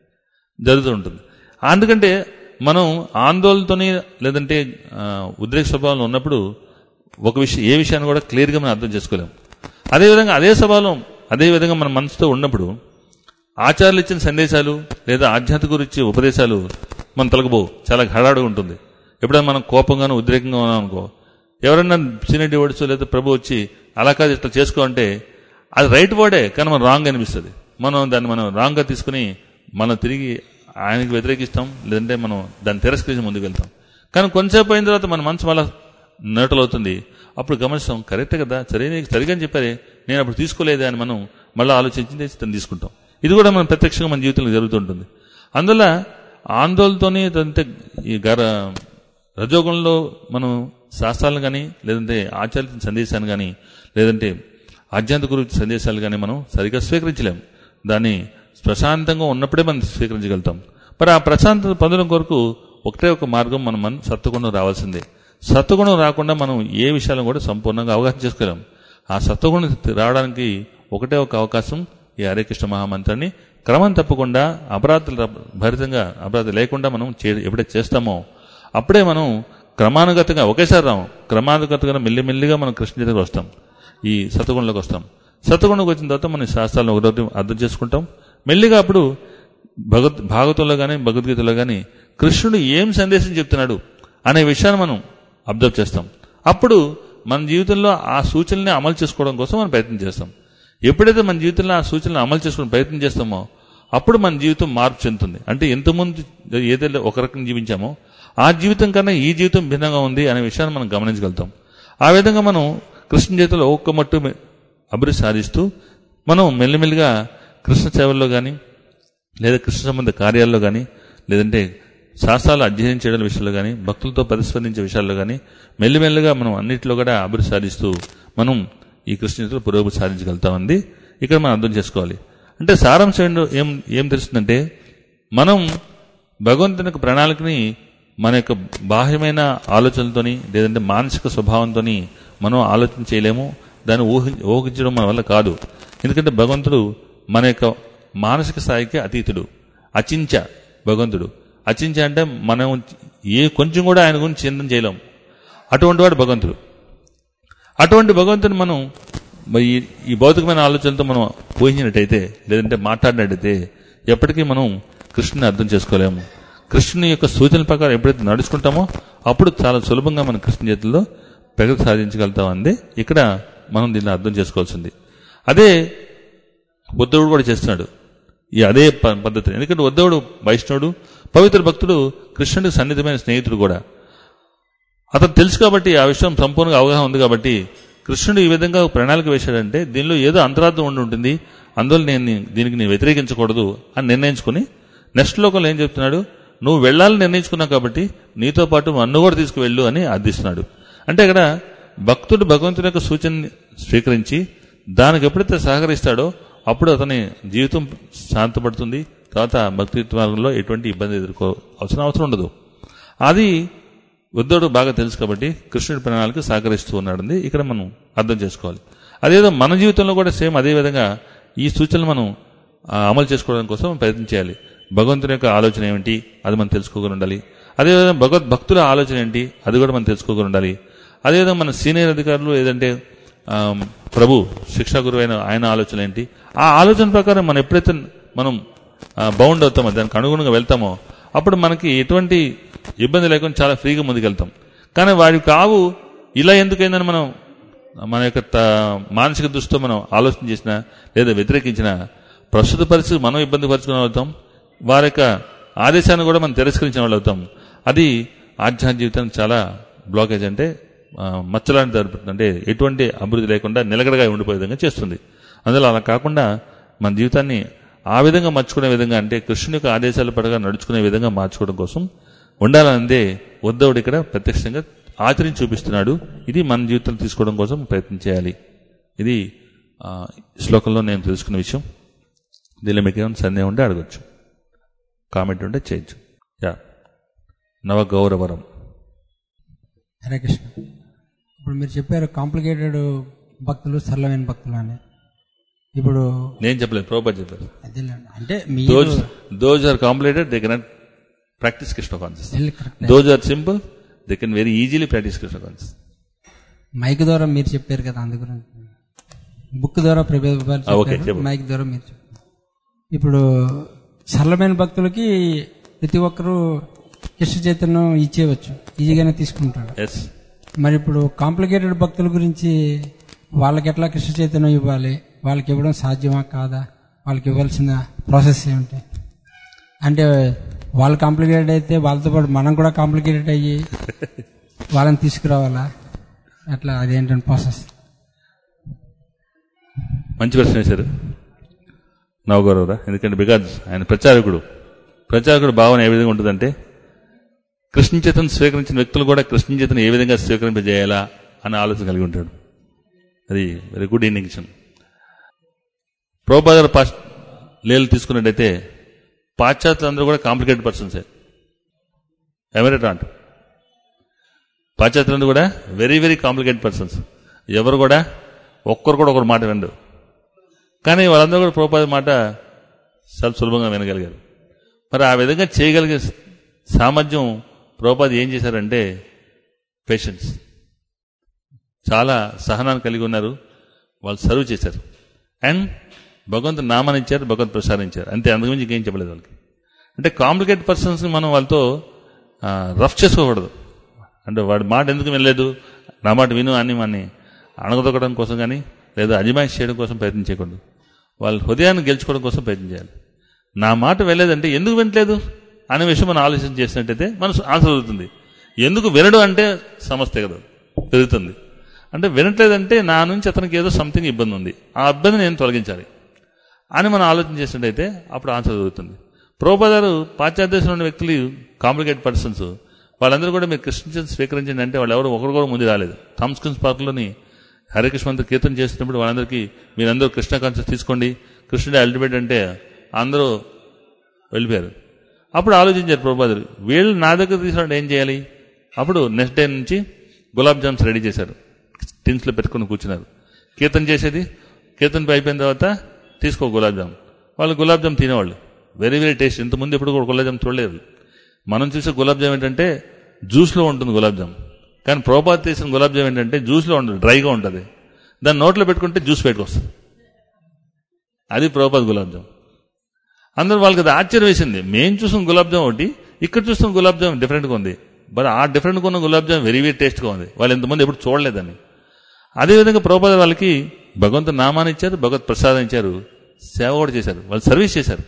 జరుగుతూ ఉంటుంది అందుకంటే మనం ఆందోళనతోని లేదంటే ఆ, ఉద్రేక స్వభావంలో ఉన్నప్పుడు ఒక విషయం ఏ విషయాన్ని కూడా క్లియర్గా మనం అర్థం చేసుకోలేం అదేవిధంగా అదే స్వభావం అదే విధంగా మన మనసుతో ఉన్నప్పుడు ఆచార్యులు ఇచ్చిన సందేశాలు లేదా ఆధ్యాత్మిక గురించి ఉపదేశాలు మన తొలగబో చాలా హడాడుగా ఉంటుంది ఎప్పుడైనా మనం కోపంగాను ఉద్రేకంగా ఉన్నాం అనుకో ఎవరైనా సీనియర్ డివోడ్స్ లేదా ప్రభు వచ్చి అలా కాదు ఇట్లా చేసుకో అంటే అది రైట్ వర్డే కానీ మనం రాంగ్ అనిపిస్తుంది మనం దాన్ని మనం రాంగ్గా తీసుకుని మనం తిరిగి ఆయనకి వ్యతిరేకిస్తాం లేదంటే మనం దాన్ని తిరస్కరించి ముందుకు వెళ్తాం కానీ కొంతసేపు అయిన తర్వాత మన మనసు మళ్ళా నోటలు అవుతుంది అప్పుడు గమనిస్తాం కరెక్ట్ కదా సరే నీకు సరిగా అని చెప్పారే నేను అప్పుడు తీసుకోలేదే అని మనం మళ్ళీ ఆలోచించి దాన్ని తీసుకుంటాం ఇది కూడా మనం ప్రత్యక్షంగా మన జీవితంలో జరుగుతుంటుంది అందువల్ల ఆందోళనతోనే లేదంటే ఈ గర రజోగుణంలో మనం శాస్త్రాలను కానీ లేదంటే ఆచార్య సందేశాన్ని కానీ లేదంటే ఆధ్యాత్మిక గురించి సందేశాలు కానీ మనం సరిగ్గా స్వీకరించలేం దాన్ని ప్రశాంతంగా ఉన్నప్పుడే మనం స్వీకరించగలుగుతాం మరి ఆ ప్రశాంతత పొందడం కొరకు ఒకటే ఒక మార్గం మనం మనం సత్వగుణం రావాల్సిందే సత్వగుణం రాకుండా మనం ఏ విషయాలను కూడా సంపూర్ణంగా అవగాహన చేసుకోలేం ఆ సత్వగుణం రావడానికి ఒకటే ఒక అవకాశం ఈ హరే కృష్ణ మహామంత్రాన్ని క్రమం తప్పకుండా అపరాధుల భరితంగా అపరాధం లేకుండా మనం చే ఎప్పుడైతే చేస్తామో అప్పుడే మనం క్రమానుగతంగా ఒకేసారి రాము క్రమానుగతంగా మెల్లిమెల్లిగా మనం కృష్ణ దగ్గరకు వస్తాం ఈ సతగుణంలోకి వస్తాం సతగుణంలోకి వచ్చిన తర్వాత మనం ఈ శాస్త్రాలను ఒకటి అర్థం చేసుకుంటాం మెల్లిగా అప్పుడు భగవద్ భాగవతంలో కానీ భగవద్గీతలో కానీ కృష్ణుడు ఏం సందేశం చెప్తున్నాడు అనే విషయాన్ని మనం అబ్జర్వ్ చేస్తాం అప్పుడు మన జీవితంలో ఆ సూచనల్ని అమలు చేసుకోవడం కోసం మనం ప్రయత్నం చేస్తాం ఎప్పుడైతే మన జీవితంలో ఆ సూచనలు అమలు చేసుకుని ప్రయత్నం చేస్తామో అప్పుడు మన జీవితం మార్పు చెందుతుంది అంటే ఎంతమంది ఏదైతే ఒక రకం జీవించామో ఆ జీవితం కన్నా ఈ జీవితం భిన్నంగా ఉంది అనే విషయాన్ని మనం గమనించగలుగుతాం ఆ విధంగా మనం కృష్ణ జీవితంలో ఒక్క మట్టు అభివృద్ధి సాధిస్తూ మనం మెల్లిమెల్లిగా కృష్ణ సేవల్లో కానీ లేదా కృష్ణ సంబంధ కార్యాల్లో కానీ లేదంటే శాస్త్రాలు అధ్యయనం చేయడం విషయంలో కానీ భక్తులతో పరిస్పందించే విషయాల్లో కానీ మెల్లిమెల్లిగా మనం అన్నింటిలో కూడా అభివృద్ధి సాధిస్తూ మనం ఈ కృష్ణ పురోగతి సాధించగలుగుతామంది ఇక్కడ మనం అర్థం చేసుకోవాలి అంటే సారాంశం ఏంటో ఏం ఏం తెలుస్తుందంటే మనం భగవంతుని యొక్క ప్రణాళికని మన యొక్క బాహ్యమైన ఆలోచనలతోని లేదంటే మానసిక స్వభావంతోని మనం ఆలోచన చేయలేము దాన్ని ఊహి ఊహించడం మన వల్ల కాదు ఎందుకంటే భగవంతుడు మన యొక్క మానసిక స్థాయికి అతీతుడు అచించ భగవంతుడు అచించ అంటే మనం ఏ కొంచెం కూడా ఆయన గురించి చింతన చేయలేం అటువంటి వాడు భగవంతుడు అటువంటి భగవంతుని మనం మరి ఈ- ఈ భౌతికమైన ఆలోచనలతో మనం ఊహించినట్టయితే లేదంటే మాట్లాడినట్టయితే ఎప్పటికీ మనం కృష్ణుని అర్థం చేసుకోలేము కృష్ణుని యొక్క సూచనల ప్రకారం ఎప్పుడైతే నడుచుకుంటామో అప్పుడు చాలా సులభంగా మన కృష్ణ చేతుల్లో ప్రగతి సాధించగలుగుతాం అంది ఇక్కడ మనం దీన్ని అర్థం చేసుకోవాల్సింది అదే ఉద్ధవుడు కూడా చేస్తున్నాడు ఈ అదే ప- పద్ధతి ఎందుకంటే ఉద్ధవుడు వైష్ణవుడు పవిత్ర భక్తుడు కృష్ణుడికి సన్నిహితమైన స్నేహితుడు కూడా అతను తెలుసు కాబట్టి ఆ విషయం సంపూర్ణంగా అవగాహన ఉంది కాబట్టి కృష్ణుడు ఈ విధంగా ఒక ప్రణాళిక వేశాడంటే దీనిలో ఏదో అంతరార్థం ఉండి ఉంటుంది అందువల్ల నేను నీ- దీనికి నేను వ్యతిరేకించకూడదు అని నిర్ణయించుకుని నెక్స్ట్ లోకంలో ఏం చెప్తున్నాడు నువ్వు వెళ్ళాలని నిర్ణయించుకున్నావు కాబట్టి నీతో పాటు నన్ను కూడా తీసుకువెళ్ళు అని అర్థిస్తున్నాడు అంటే ఇక్కడ భక్తుడు భగవంతుని యొక్క సూచనని స్వీకరించి దానికి ఎప్పుడైతే సహకరిస్తాడో అప్పుడు అతని జీవితం శాంతపడుతుంది తర్వాత భక్తి మార్గంలో ఎటువంటి ఇబ్బంది ఎదుర్కో అవసరం అవసరం ఉండదు అది ఉద్ధవుడు బాగా తెలుసు కాబట్టి కృష్ణుడి ప్రణాళిక సహకరిస్తూ ఉన్నాడండి ఇక్కడ మనం అర్థం చేసుకోవాలి అదేదో మన జీవితంలో కూడా సేమ్ అదే విధంగా ఈ సూచనలు మనం ఆ, అమలు చేసుకోవడం కోసం ప్రయత్నం చేయాలి భగవంతుని యొక్క ఆలోచన ఏమిటి అది మనం తెలుసుకోగలి ఉండాలి అదేవిధంగా భగవద్ భక్తుల ఆలోచన ఏంటి అది కూడా మనం తెలుసుకోగలి ఉండాలి అదేవిధంగా మన సీనియర్ అధికారులు ఏదంటే ఆ, ప్రభు శిక్షా గురువు అయిన ఆయన ఆలోచన ఏంటి ఆ ఆలోచన ప్రకారం మనం ఎప్పుడైతే మనం బౌండ్ అవుతామో దానికి అనుగుణంగా వెళ్తామో అప్పుడు మనకి ఎటువంటి ఇబ్బంది లేకుండా చాలా ఫ్రీగా ముందుకెళ్తాం కానీ వాడి కావు ఇలా ఎందుకైందని మనం మన యొక్క త- మానసిక దృష్టితో మనం ఆలోచన చేసినా లేదా వ్యతిరేకించినా ప్రస్తుత పరిస్థితి మనం ఇబ్బంది పరుచుకునే అవుతాం వారి యొక్క ఆదేశాన్ని కూడా మనం తిరస్కరించిన వాళ్ళు అవుతాం అది ఆధ్యాత్మిక జీవితానికి చాలా బ్లాకేజ్ అంటే ఆ, మచ్చలాంటి జరుపుతుంది అంటే ఎటువంటి అభివృద్ధి లేకుండా నిలకడగా ఉండిపోయే విధంగా చేస్తుంది అందులో అలా కాకుండా మన జీవితాన్ని ఆ విధంగా మార్చుకునే విధంగా అంటే కృష్ణుని యొక్క ఆదేశాల పడగా నడుచుకునే విధంగా మార్చుకోవడం కోసం ఉండాలన్నదే ఉద్ధవుడు ఇక్కడ ప్రత్యక్షంగా ఆచరించి చూపిస్తున్నాడు ఇది మన జీవితంలో తీసుకోవడం కోసం ప్రయత్నం చేయాలి ఇది ఆ, ఈ శ్లోకంలో నేను తెలుసుకున్న విషయం దీనిలో మీకు ఏమైనా సందేహం ఉంటే అడగచ్చు కామెంట్ ఉంటే చేయొచ్చు యా నవ గౌరవరం హరే కృష్ణ ఇప్పుడు మీరు చెప్పారు కాంప్లికేటెడ్ భక్తులు సరళమైన భక్తులు అని ఇప్పుడు నేను చెప్పలేదు ప్రోపర్ చెప్పారు అదేలేండి అంటే మీరు those those are complicated they cannot practice Krishna conscious వెళ్ళి correct. Those are simple they can very easily practice Krishna conscious mike ద్వారా మీరు చెప్పారు కదా అందు గురించి బుక్ ద్వారా ప్రభుత్వాలు ఆ, ఓకే, చెప్పారు చెప్పు. మైక్ ద్వారా మీరు చెప్పారు ఇప్పుడు సరళమైన భక్తులకి ప్రతి ఒక్కరూ కృష్ణ చైతన్యం ఇచ్చేయవచ్చు ఈజీగానే తీసుకుంటారు ఎస్ మరి ఇప్పుడు కాంప్లికేటెడ్ భక్తుల గురించి వాళ్ళకి ఎట్లా కృష్ణ చైతన్యం ఇవ్వాలి వాళ్ళకి ఇవ్వడం సాధ్యమా కాదా వాళ్ళకి ఇవ్వాల్సిన ప్రాసెస్ ఏమిటి అంటే వాళ్ళు కాంప్లికేటెడ్ అయితే వాళ్ళతో పాటు మనం కూడా కాంప్లికేటెడ్ అయ్యి వాళ్ళని తీసుకురావాలా అట్లా అదేంటంటే ప్రాసెస్ మంచి ప్రశ్న వేశారు నవగౌరవరా ఎందుకంటే బికాజ్ ఆయన ప్రచారకుడు ప్రచారకుడు భావన ఏ విధంగా ఉంటుందంటే కృష్ణ చేతను స్వీకరించిన వ్యక్తులు కూడా కృష్ణ చేతను ఏ విధంగా స్వీకరింపజేయాలా అనే ఆలోచన కలిగి ఉంటాడు అది వెరీ గుడ్ ఇండికేషన్ ప్రోపాదర్ పాస్ లేలు తీసుకున్నట్టయితే పాశ్చాత్యులందరూ కూడా కాంప్లికేటెడ్ పర్సన్సే ఎమరేట్ అంట పాశ్చాత్యులందరూ కూడా వెరీ వెరీ కాంప్లికేటెడ్ పర్సన్స్ ఎవరు కూడా ఒక్కరు కూడా ఒకరు మాట వినరు కానీ వాళ్ళందరూ కూడా ప్రోపాద మాట చాలా సులభంగా వినగలిగారు మరి ఆ విధంగా చేయగలిగే సామర్థ్యం ప్రోపాది ఏం చేశారంటే పేషెన్స్ చాలా సహనాన్ని కలిగి ఉన్నారు వాళ్ళు సర్వ్ చేశారు అండ్ భగవంతు నామాన్ని ఇచ్చారు భగవంతు ప్రసాదించారు అంతే అందుగురించి ఇంకేం చెప్పలేదు వాళ్ళకి అంటే కాంప్లికేట్ పర్సన్స్ని మనం వాళ్ళతో రఫ్ చేసుకోకూడదు అంటే వాడి మాట ఎందుకు వినలేదు నా మాట విను అని మనని అణగదొక్కడం కోసం కానీ లేదా అజమాయిష్ చేయడం కోసం ప్రయత్నం చేయకూడదు వాళ్ళ హృదయాన్ని గెలుచుకోవడం కోసం ప్రయత్నం చేయాలి నా మాట వెళ్ళలేదంటే ఎందుకు వినట్లేదు అనే విషయం మనం ఆలోచన చేసినట్టయితే మన ఆన్సర్ అవుతుంది ఎందుకు వినడు అంటే సమస్య కదా పెరుగుతుంది అంటే వినట్లేదంటే నా నుంచి అతనికి ఏదో సంథింగ్ ఇబ్బంది ఉంది ఆ ఇబ్బంది నేను తొలగించాలి అని మనం ఆలోచన చేసినట్టయితే అప్పుడు ఆన్సర్ దొరుకుతుంది ప్రోపదారు పాశ్చాత్య దేశంలో ఉన్న వ్యక్తులు కాంప్లికేట్ పర్సన్స్ వాళ్ళందరూ కూడా మీరు కృష్ణ చైతన్యం స్వీకరించండి అంటే వాళ్ళు ఎవరు ఒకరు కూడా ముందు రాలేదు థామ్స్ క్రిన్స్ పార్క్లోని హరికృష్ణ మంత్రి కీర్తన చేస్తున్నప్పుడు వాళ్ళందరికీ మీరందరూ కృష్ణ కాన్సెప్ట్ తీసుకోండి కృష్ణుడే అల్టిమేట్ అంటే అందరూ వెళ్ళిపోయారు అప్పుడు ఆలోచించారు ప్రభుపాదులు వీళ్ళు నా దగ్గర తీసుకుని ఏం చేయాలి అప్పుడు నెక్స్ట్ డే నుంచి గులాబ్ జామ్స్ రెడీ చేశారు టిన్స్లో పెట్టుకుని కూర్చున్నారు కీర్తన చేసేది కీర్తన అయిపోయిన తర్వాత తీసుకో గులాబ్ జామ్ వాళ్ళు గులాబ్ జామ్ తినేవాళ్ళు వెరీ వెరీ టేస్ట్ ఇంతకుముందు ఎప్పుడు కూడా గులాబ్ జామ్ చూడలేదు మనం చూసే గులాబ్ జామ్ ఏంటంటే జ్యూస్లో ఉంటుంది గులాబ్ జామ్ కానీ ప్రోపాత్ చేసిన గులాబ్ జామ్ ఏంటంటే జ్యూస్లో ఉండదు డ్రైగా ఉంటుంది దాన్ని నోట్లో పెట్టుకుంటే జ్యూస్ బయటకు వస్తుంది అది ప్రోపాత్ గులాబ్ జామ్ అందరూ వాళ్ళకి అది ఆశ్చర్యం వేసింది మేము చూసిన గులాబ్ జామ్ ఒకటి ఇక్కడ చూస్తున్న గులాబ్ జామ్ డిఫరెంట్గా ఉంది బట్ ఆ డిఫరెంట్గా ఉన్న గులాబ్ జామ్ వెరీ వెరీ టేస్ట్గా ఉంది వాళ్ళు ఎంతమంది ఎప్పుడు చూడలేదని అదేవిధంగా ప్రభుపాద వాళ్ళకి భగవంతు నామాన్ని ఇచ్చారు భగవత్ ప్రసాదం ఇచ్చారు సేవ కూడా చేశారు వాళ్ళు సర్వీస్ చేశారు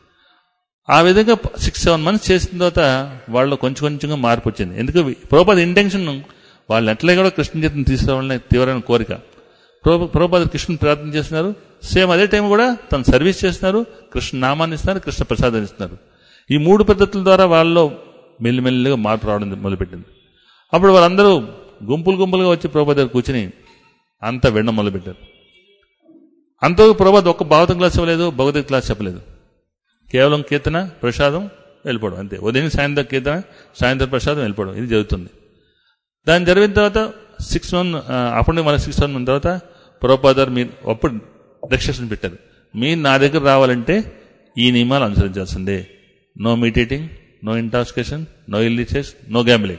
ఆ విధంగా సిక్స్ సెవెన్ మంత్స్ చేసిన తర్వాత వాళ్ళు కొంచెం కొంచెంగా మార్పు వచ్చింది ఎందుకంటే ప్రభుపాద ఇంటెన్షన్ వాళ్ళు ఎట్లా కూడా కృష్ణ చేతిని తీసుకురావాలనే తీవ్రమైన కోరిక ప్రభు ప్రభుపాద కృష్ణుని ప్రార్థన చేస్తున్నారు సేమ్ అదే టైం కూడా తను సర్వీస్ చేస్తున్నారు కృష్ణ నామాన్ని ఇస్తున్నారు కృష్ణ ప్రసాదం ఇస్తున్నారు ఈ మూడు పద్ధతుల ద్వారా వాళ్ళలో మెల్లిమెల్లిగా మార్పు రావడం మొదలుపెట్టింది అప్పుడు వాళ్ళందరూ గుంపులు గుంపులుగా వచ్చి ప్రభుపాద దగ్గర కూర్చుని అంతా వినడం మొదలుపెట్టారు అంత ప్రభాత్ ఒక్క భాగవతం క్లాస్ ఇవ్వలేదు భగవద్గీత క్లాస్ చెప్పలేదు కేవలం కీర్తన ప్రసాదం వెళ్ళిపోవడం అంతే ఉదయం సాయంత్రం కీర్తన సాయంత్రం ప్రసాదం వెళ్ళిపోవడం ఇది జరుగుతుంది దాని జరిగిన తర్వాత సిక్స్ వన్ అప్పుడు మన సిక్స్ వన్ తర్వాత ప్రోపాదర్ మీరు అప్పుడు రెస్ట్రిక్షన్ పెట్టారు మీరు నా దగ్గర రావాలంటే ఈ నియమాలు అనుసరించాల్సిందే no meat eating no intoxication no illicit no gambling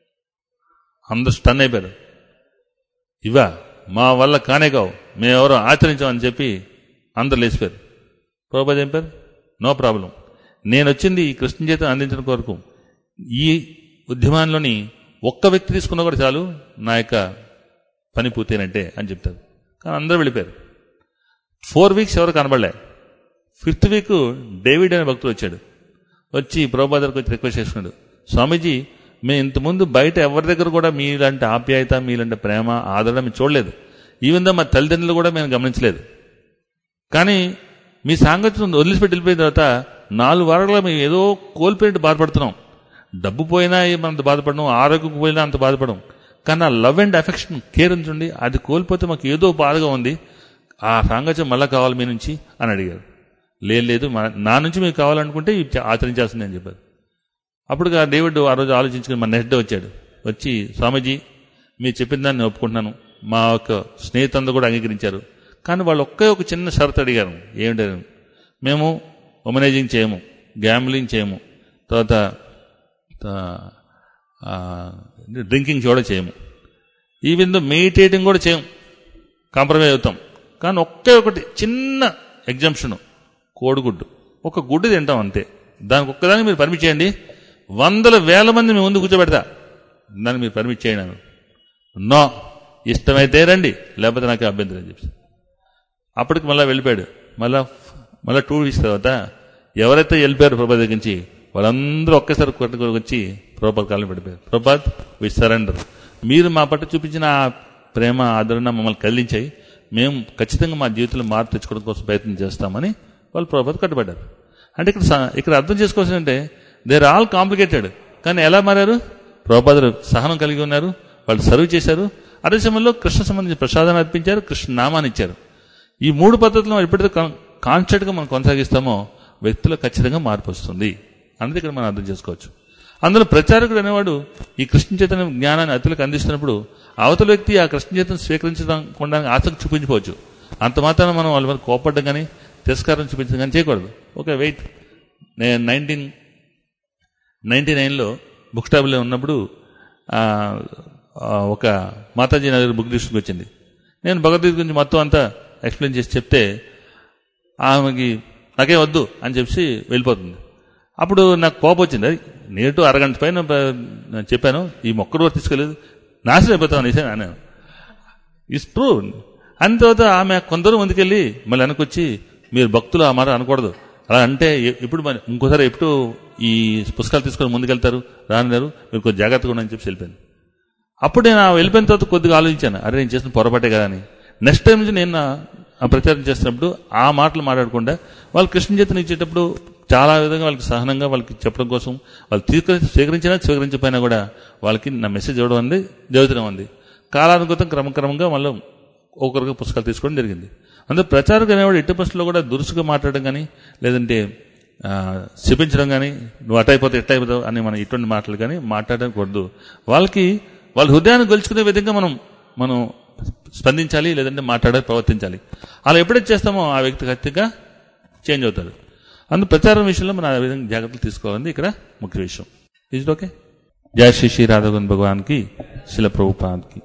అందరూ స్టన్ అయిపోయారు ఇవా మా వల్ల కానే కావు మేమెవరో ఆచరించామని చెప్పి అందరు లేచిపోయారు ప్రభుపాద చెప్పారు నో ప్రాబ్లం నేను వచ్చింది ఈ కృష్ణ చేత అందించడం కొరకు ఈ ఉద్యమాల్లోని ఒక్క వ్యక్తి తీసుకున్నా కూడా చాలు నా యొక్క పని పూర్తయినట్టే అని చెప్తారు కానీ అందరూ వెళ్ళిపోయారు ఫోర్ వీక్స్ ఎవరు కనబడలే ఫిఫ్త్ వీక్ డేవిడ్ అనే భక్తుడు వచ్చాడు వచ్చి ప్రభుపాదరికి వచ్చి రిక్వెస్ట్ చేసుకున్నాడు స్వామీజీ మేము ఇంతకుముందు బయట ఎవరి దగ్గర కూడా మీలాంటి ఆప్యాయత మీలాంటి ప్రేమ ఆదరణ మేము చూడలేదు ఈవెన్ దో మా తల్లిదండ్రులు కూడా మేము గమనించలేదు కానీ మీ సాంగత్యం వదిలిపెట్టి వెళ్ళిపోయిన తర్వాత నాలుగు వారాలుగా మేము ఏదో కోల్పోయినట్టు బాధపడుతున్నాం డబ్బు పోయినా మనం బాధపడడం ఆరోగ్యం పోయినా అంత బాధపడం కానీ ఆ లవ్ అండ్ అఫెక్షన్ కేర్ ఉంచండి అది కోల్పోతే మాకు ఏదో బాధగా ఉంది ఆ సాంగత్యం మళ్ళీ కావాలి మీ నుంచి అని అడిగారు లేదు లేదు మా- నా నుంచి మీకు కావాలనుకుంటే ఇవి చ- ఆచరించాల్సిందే అని చెప్పారు అప్పుడు ఆ డేవిడ్ ఆ రోజు ఆలోచించుకుని మన నెక్స్ట్ డే వచ్చాడు వచ్చి స్వామీజీ మీరు చెప్పిన దాన్ని నేను ఒప్పుకుంటున్నాను మా యొక్క స్నేహితులందరూ కూడా అంగీకరించారు కానీ వాళ్ళు ఒకే ఒక చిన్న షరతు అడిగారు ఏమిటారు మేము ఉమనైజింగ్ చేయము గ్యాంబ్లింగ్ చేయము తర్వాత డ్రింకింగ్ కూడా చేయము ఈ విధంగా మెడిటేటింగ్ కూడా చేయం కాంప్రమైజ్ అవుతాం కానీ ఒకే ఒకటి చిన్న ఎగ్జామ్షన్ కోడిగుడ్డు ఒక గుడ్డు తింటాం అంతే దానికి ఒక్కదానికి మీరు పర్మిట్ చేయండి వందల వేల మంది మీ ముందు కూర్చోబెడతా దాన్ని మీరు పర్మిట్ చేయండి అన్నారు. నో ఇష్టమైతే రండి లేకపోతే నాకు అభ్యంతరం అని చెప్పి అప్పటికి మళ్ళీ వెళ్ళిపోయాడు మళ్ళా మళ్ళీ టూ వీక్స్ తర్వాత ఎవరైతే వెళ్ళిపోయారు ప్రభాత్ దగ్గర నుంచి వాళ్ళందరూ ఒకేసారి కొట్టుకొని వచ్చి ప్రభాత్ కాలం పడిపోయారు ప్రభాత్ వి సరెండర్ మీరు మా పట్ల చూపించిన ఆ ప్రేమ ఆదరణ మమ్మల్ని కదిలించాయి మేము ఖచ్చితంగా మా జీవితంలో మార్పు తెచ్చుకోవడం కోసం ప్రయత్నం చేస్తామని వాళ్ళు ప్రభాత్ కట్టుబడ్డారు అంటే ఇక్కడ స- ఇక్కడ అర్థం చేసుకోవాల్సింది అంటే దేర్ ఆల్ కాంప్లికేటెడ్ కానీ ఎలా మారారు ప్రభుపాదులు సహనం కలిగి ఉన్నారు వాళ్ళు సర్వ్ చేశారు అదే సమయంలో కృష్ణ సంబంధించిన ప్రసాదాన్ని అర్పించారు కృష్ణ నామాన్ని ఇచ్చారు ఈ మూడు పద్ధతులను మనం ఎప్పుడైతే కాన్స్టెంట్గా మనం కొనసాగిస్తామో వ్యక్తిలో ఖచ్చితంగా మార్పు వస్తుంది అన్నది ఇక్కడ మనం అర్థం చేసుకోవచ్చు అందులో ప్రచారకుడు అనేవాడు ఈ కృష్ణ చైతన్య జ్ఞానాన్ని అతులకు అందిస్తున్నప్పుడు అవతల వ్యక్తి ఆ కృష్ణ చైతన్యం స్వీకరించకుండా ఆసక్తి చూపించుకోవచ్చు అంత మాత్రాన మనం వాళ్ళ మీద కోపడ్డం కానీ తిరస్కారం చూపించడం కానీ చేయకూడదు ఓకే వెయిట్ నేను నైన్టీన్ నైన్టీ నైన్లో బుక్ స్టాప్లో ఉన్నప్పుడు ఆ, ఆ, ఒక మాతాజీ నగర్ బుక్ డిస్ట్రిక్ట్ వచ్చింది నేను భగవద్గీత గురించి మొత్తం అంతా ఎక్స్ప్లెయిన్ చేసి చెప్తే ఆమెకి నాకేం వద్దు అని చెప్పి వెళ్ళిపోతుంది అప్పుడు నాకు కోపం వచ్చింది అది నేటు అరగంట పైన ప- నేను చెప్పాను ఈ మొక్కడు కూడా తీసుకెళ్ళలేదు నాశనం అయిపోతాను అనేసి అన్నాను ఇట్స్ ట్రూ అని తర్వాత ఆమె కొందరు ముందుకెళ్ళి మళ్ళీ వెనకొచ్చి మీరు భక్తులు ఆ మాట అనకూడదు అలా అంటే ఎ- ఇప్పుడు మరి ఇంకోసారి ఎప్పుడు ఈ పుస్తకాలు తీసుకొని ముందుకెళ్తారు రానిదారు మీరు కొంచెం జాగ్రత్తగా ఉండని చెప్పి వెళ్ళిపోయింది అప్పుడు నేను ఆ వెళ్ళిపోయిన తర్వాత కొద్దిగా ఆలోచించాను అరే నేను చేసిన పొరపాటే కదా అని నెక్స్ట్ టైం నుంచి నేను నా- ఆ ప్రచారం చేస్తున్నప్పుడు ఆ మాటలు మాట్లాడకుండా వాళ్ళు కృష్ణ చేతను ఇచ్చేటప్పుడు చాలా విధంగా వాళ్ళకి సహనంగా వాళ్ళకి చెప్పడం కోసం వాళ్ళు తీసుకొని స్వీకరించినా స్వీకరించకపోయినా కూడా వాళ్ళకి నా మెసేజ్ ఇవ్వడం ఉంది జరుగుతూనే ఉంది కాలానుగతం క్రమక్రమంగా మళ్ళీ ఒకరికి పుస్తకాలు తీసుకోవడం జరిగింది అందులో ప్రచారకుడు అనేవాడు ఎట్టి పరిస్థితుల్లో కూడా దురుసుగా మాట్లాడడం కానీ లేదంటే ఆ, శపించడం కానీ నువ్వు అటైపోతే ఎట్లయిపోతావు అని మనం ఇటువంటి మాటలు కానీ మాట్లాడకూడదు వాళ్ళకి వాళ్ళ హృదయాన్ని గెలుచుకునే విధంగా మనం మనం స్పందించాలి లేదంటే మాట్లాడాలి ప్రవర్తించాలి అలా ఎప్పుడైతే చేస్తామో ఆ వ్యక్తి ఖచ్చితంగా చేంజ్ అవుతాడు అందు ప్రచారం విషయంలో మనం ఆ విధంగా జాగ్రత్తలు తీసుకోవాలని ఇక్కడ ముఖ్య విషయం ఇది ఓకే జయ శ్రీ శ్రీ రాధగన్ భగవాన్ కి శిల ప్రభుపాద్ కి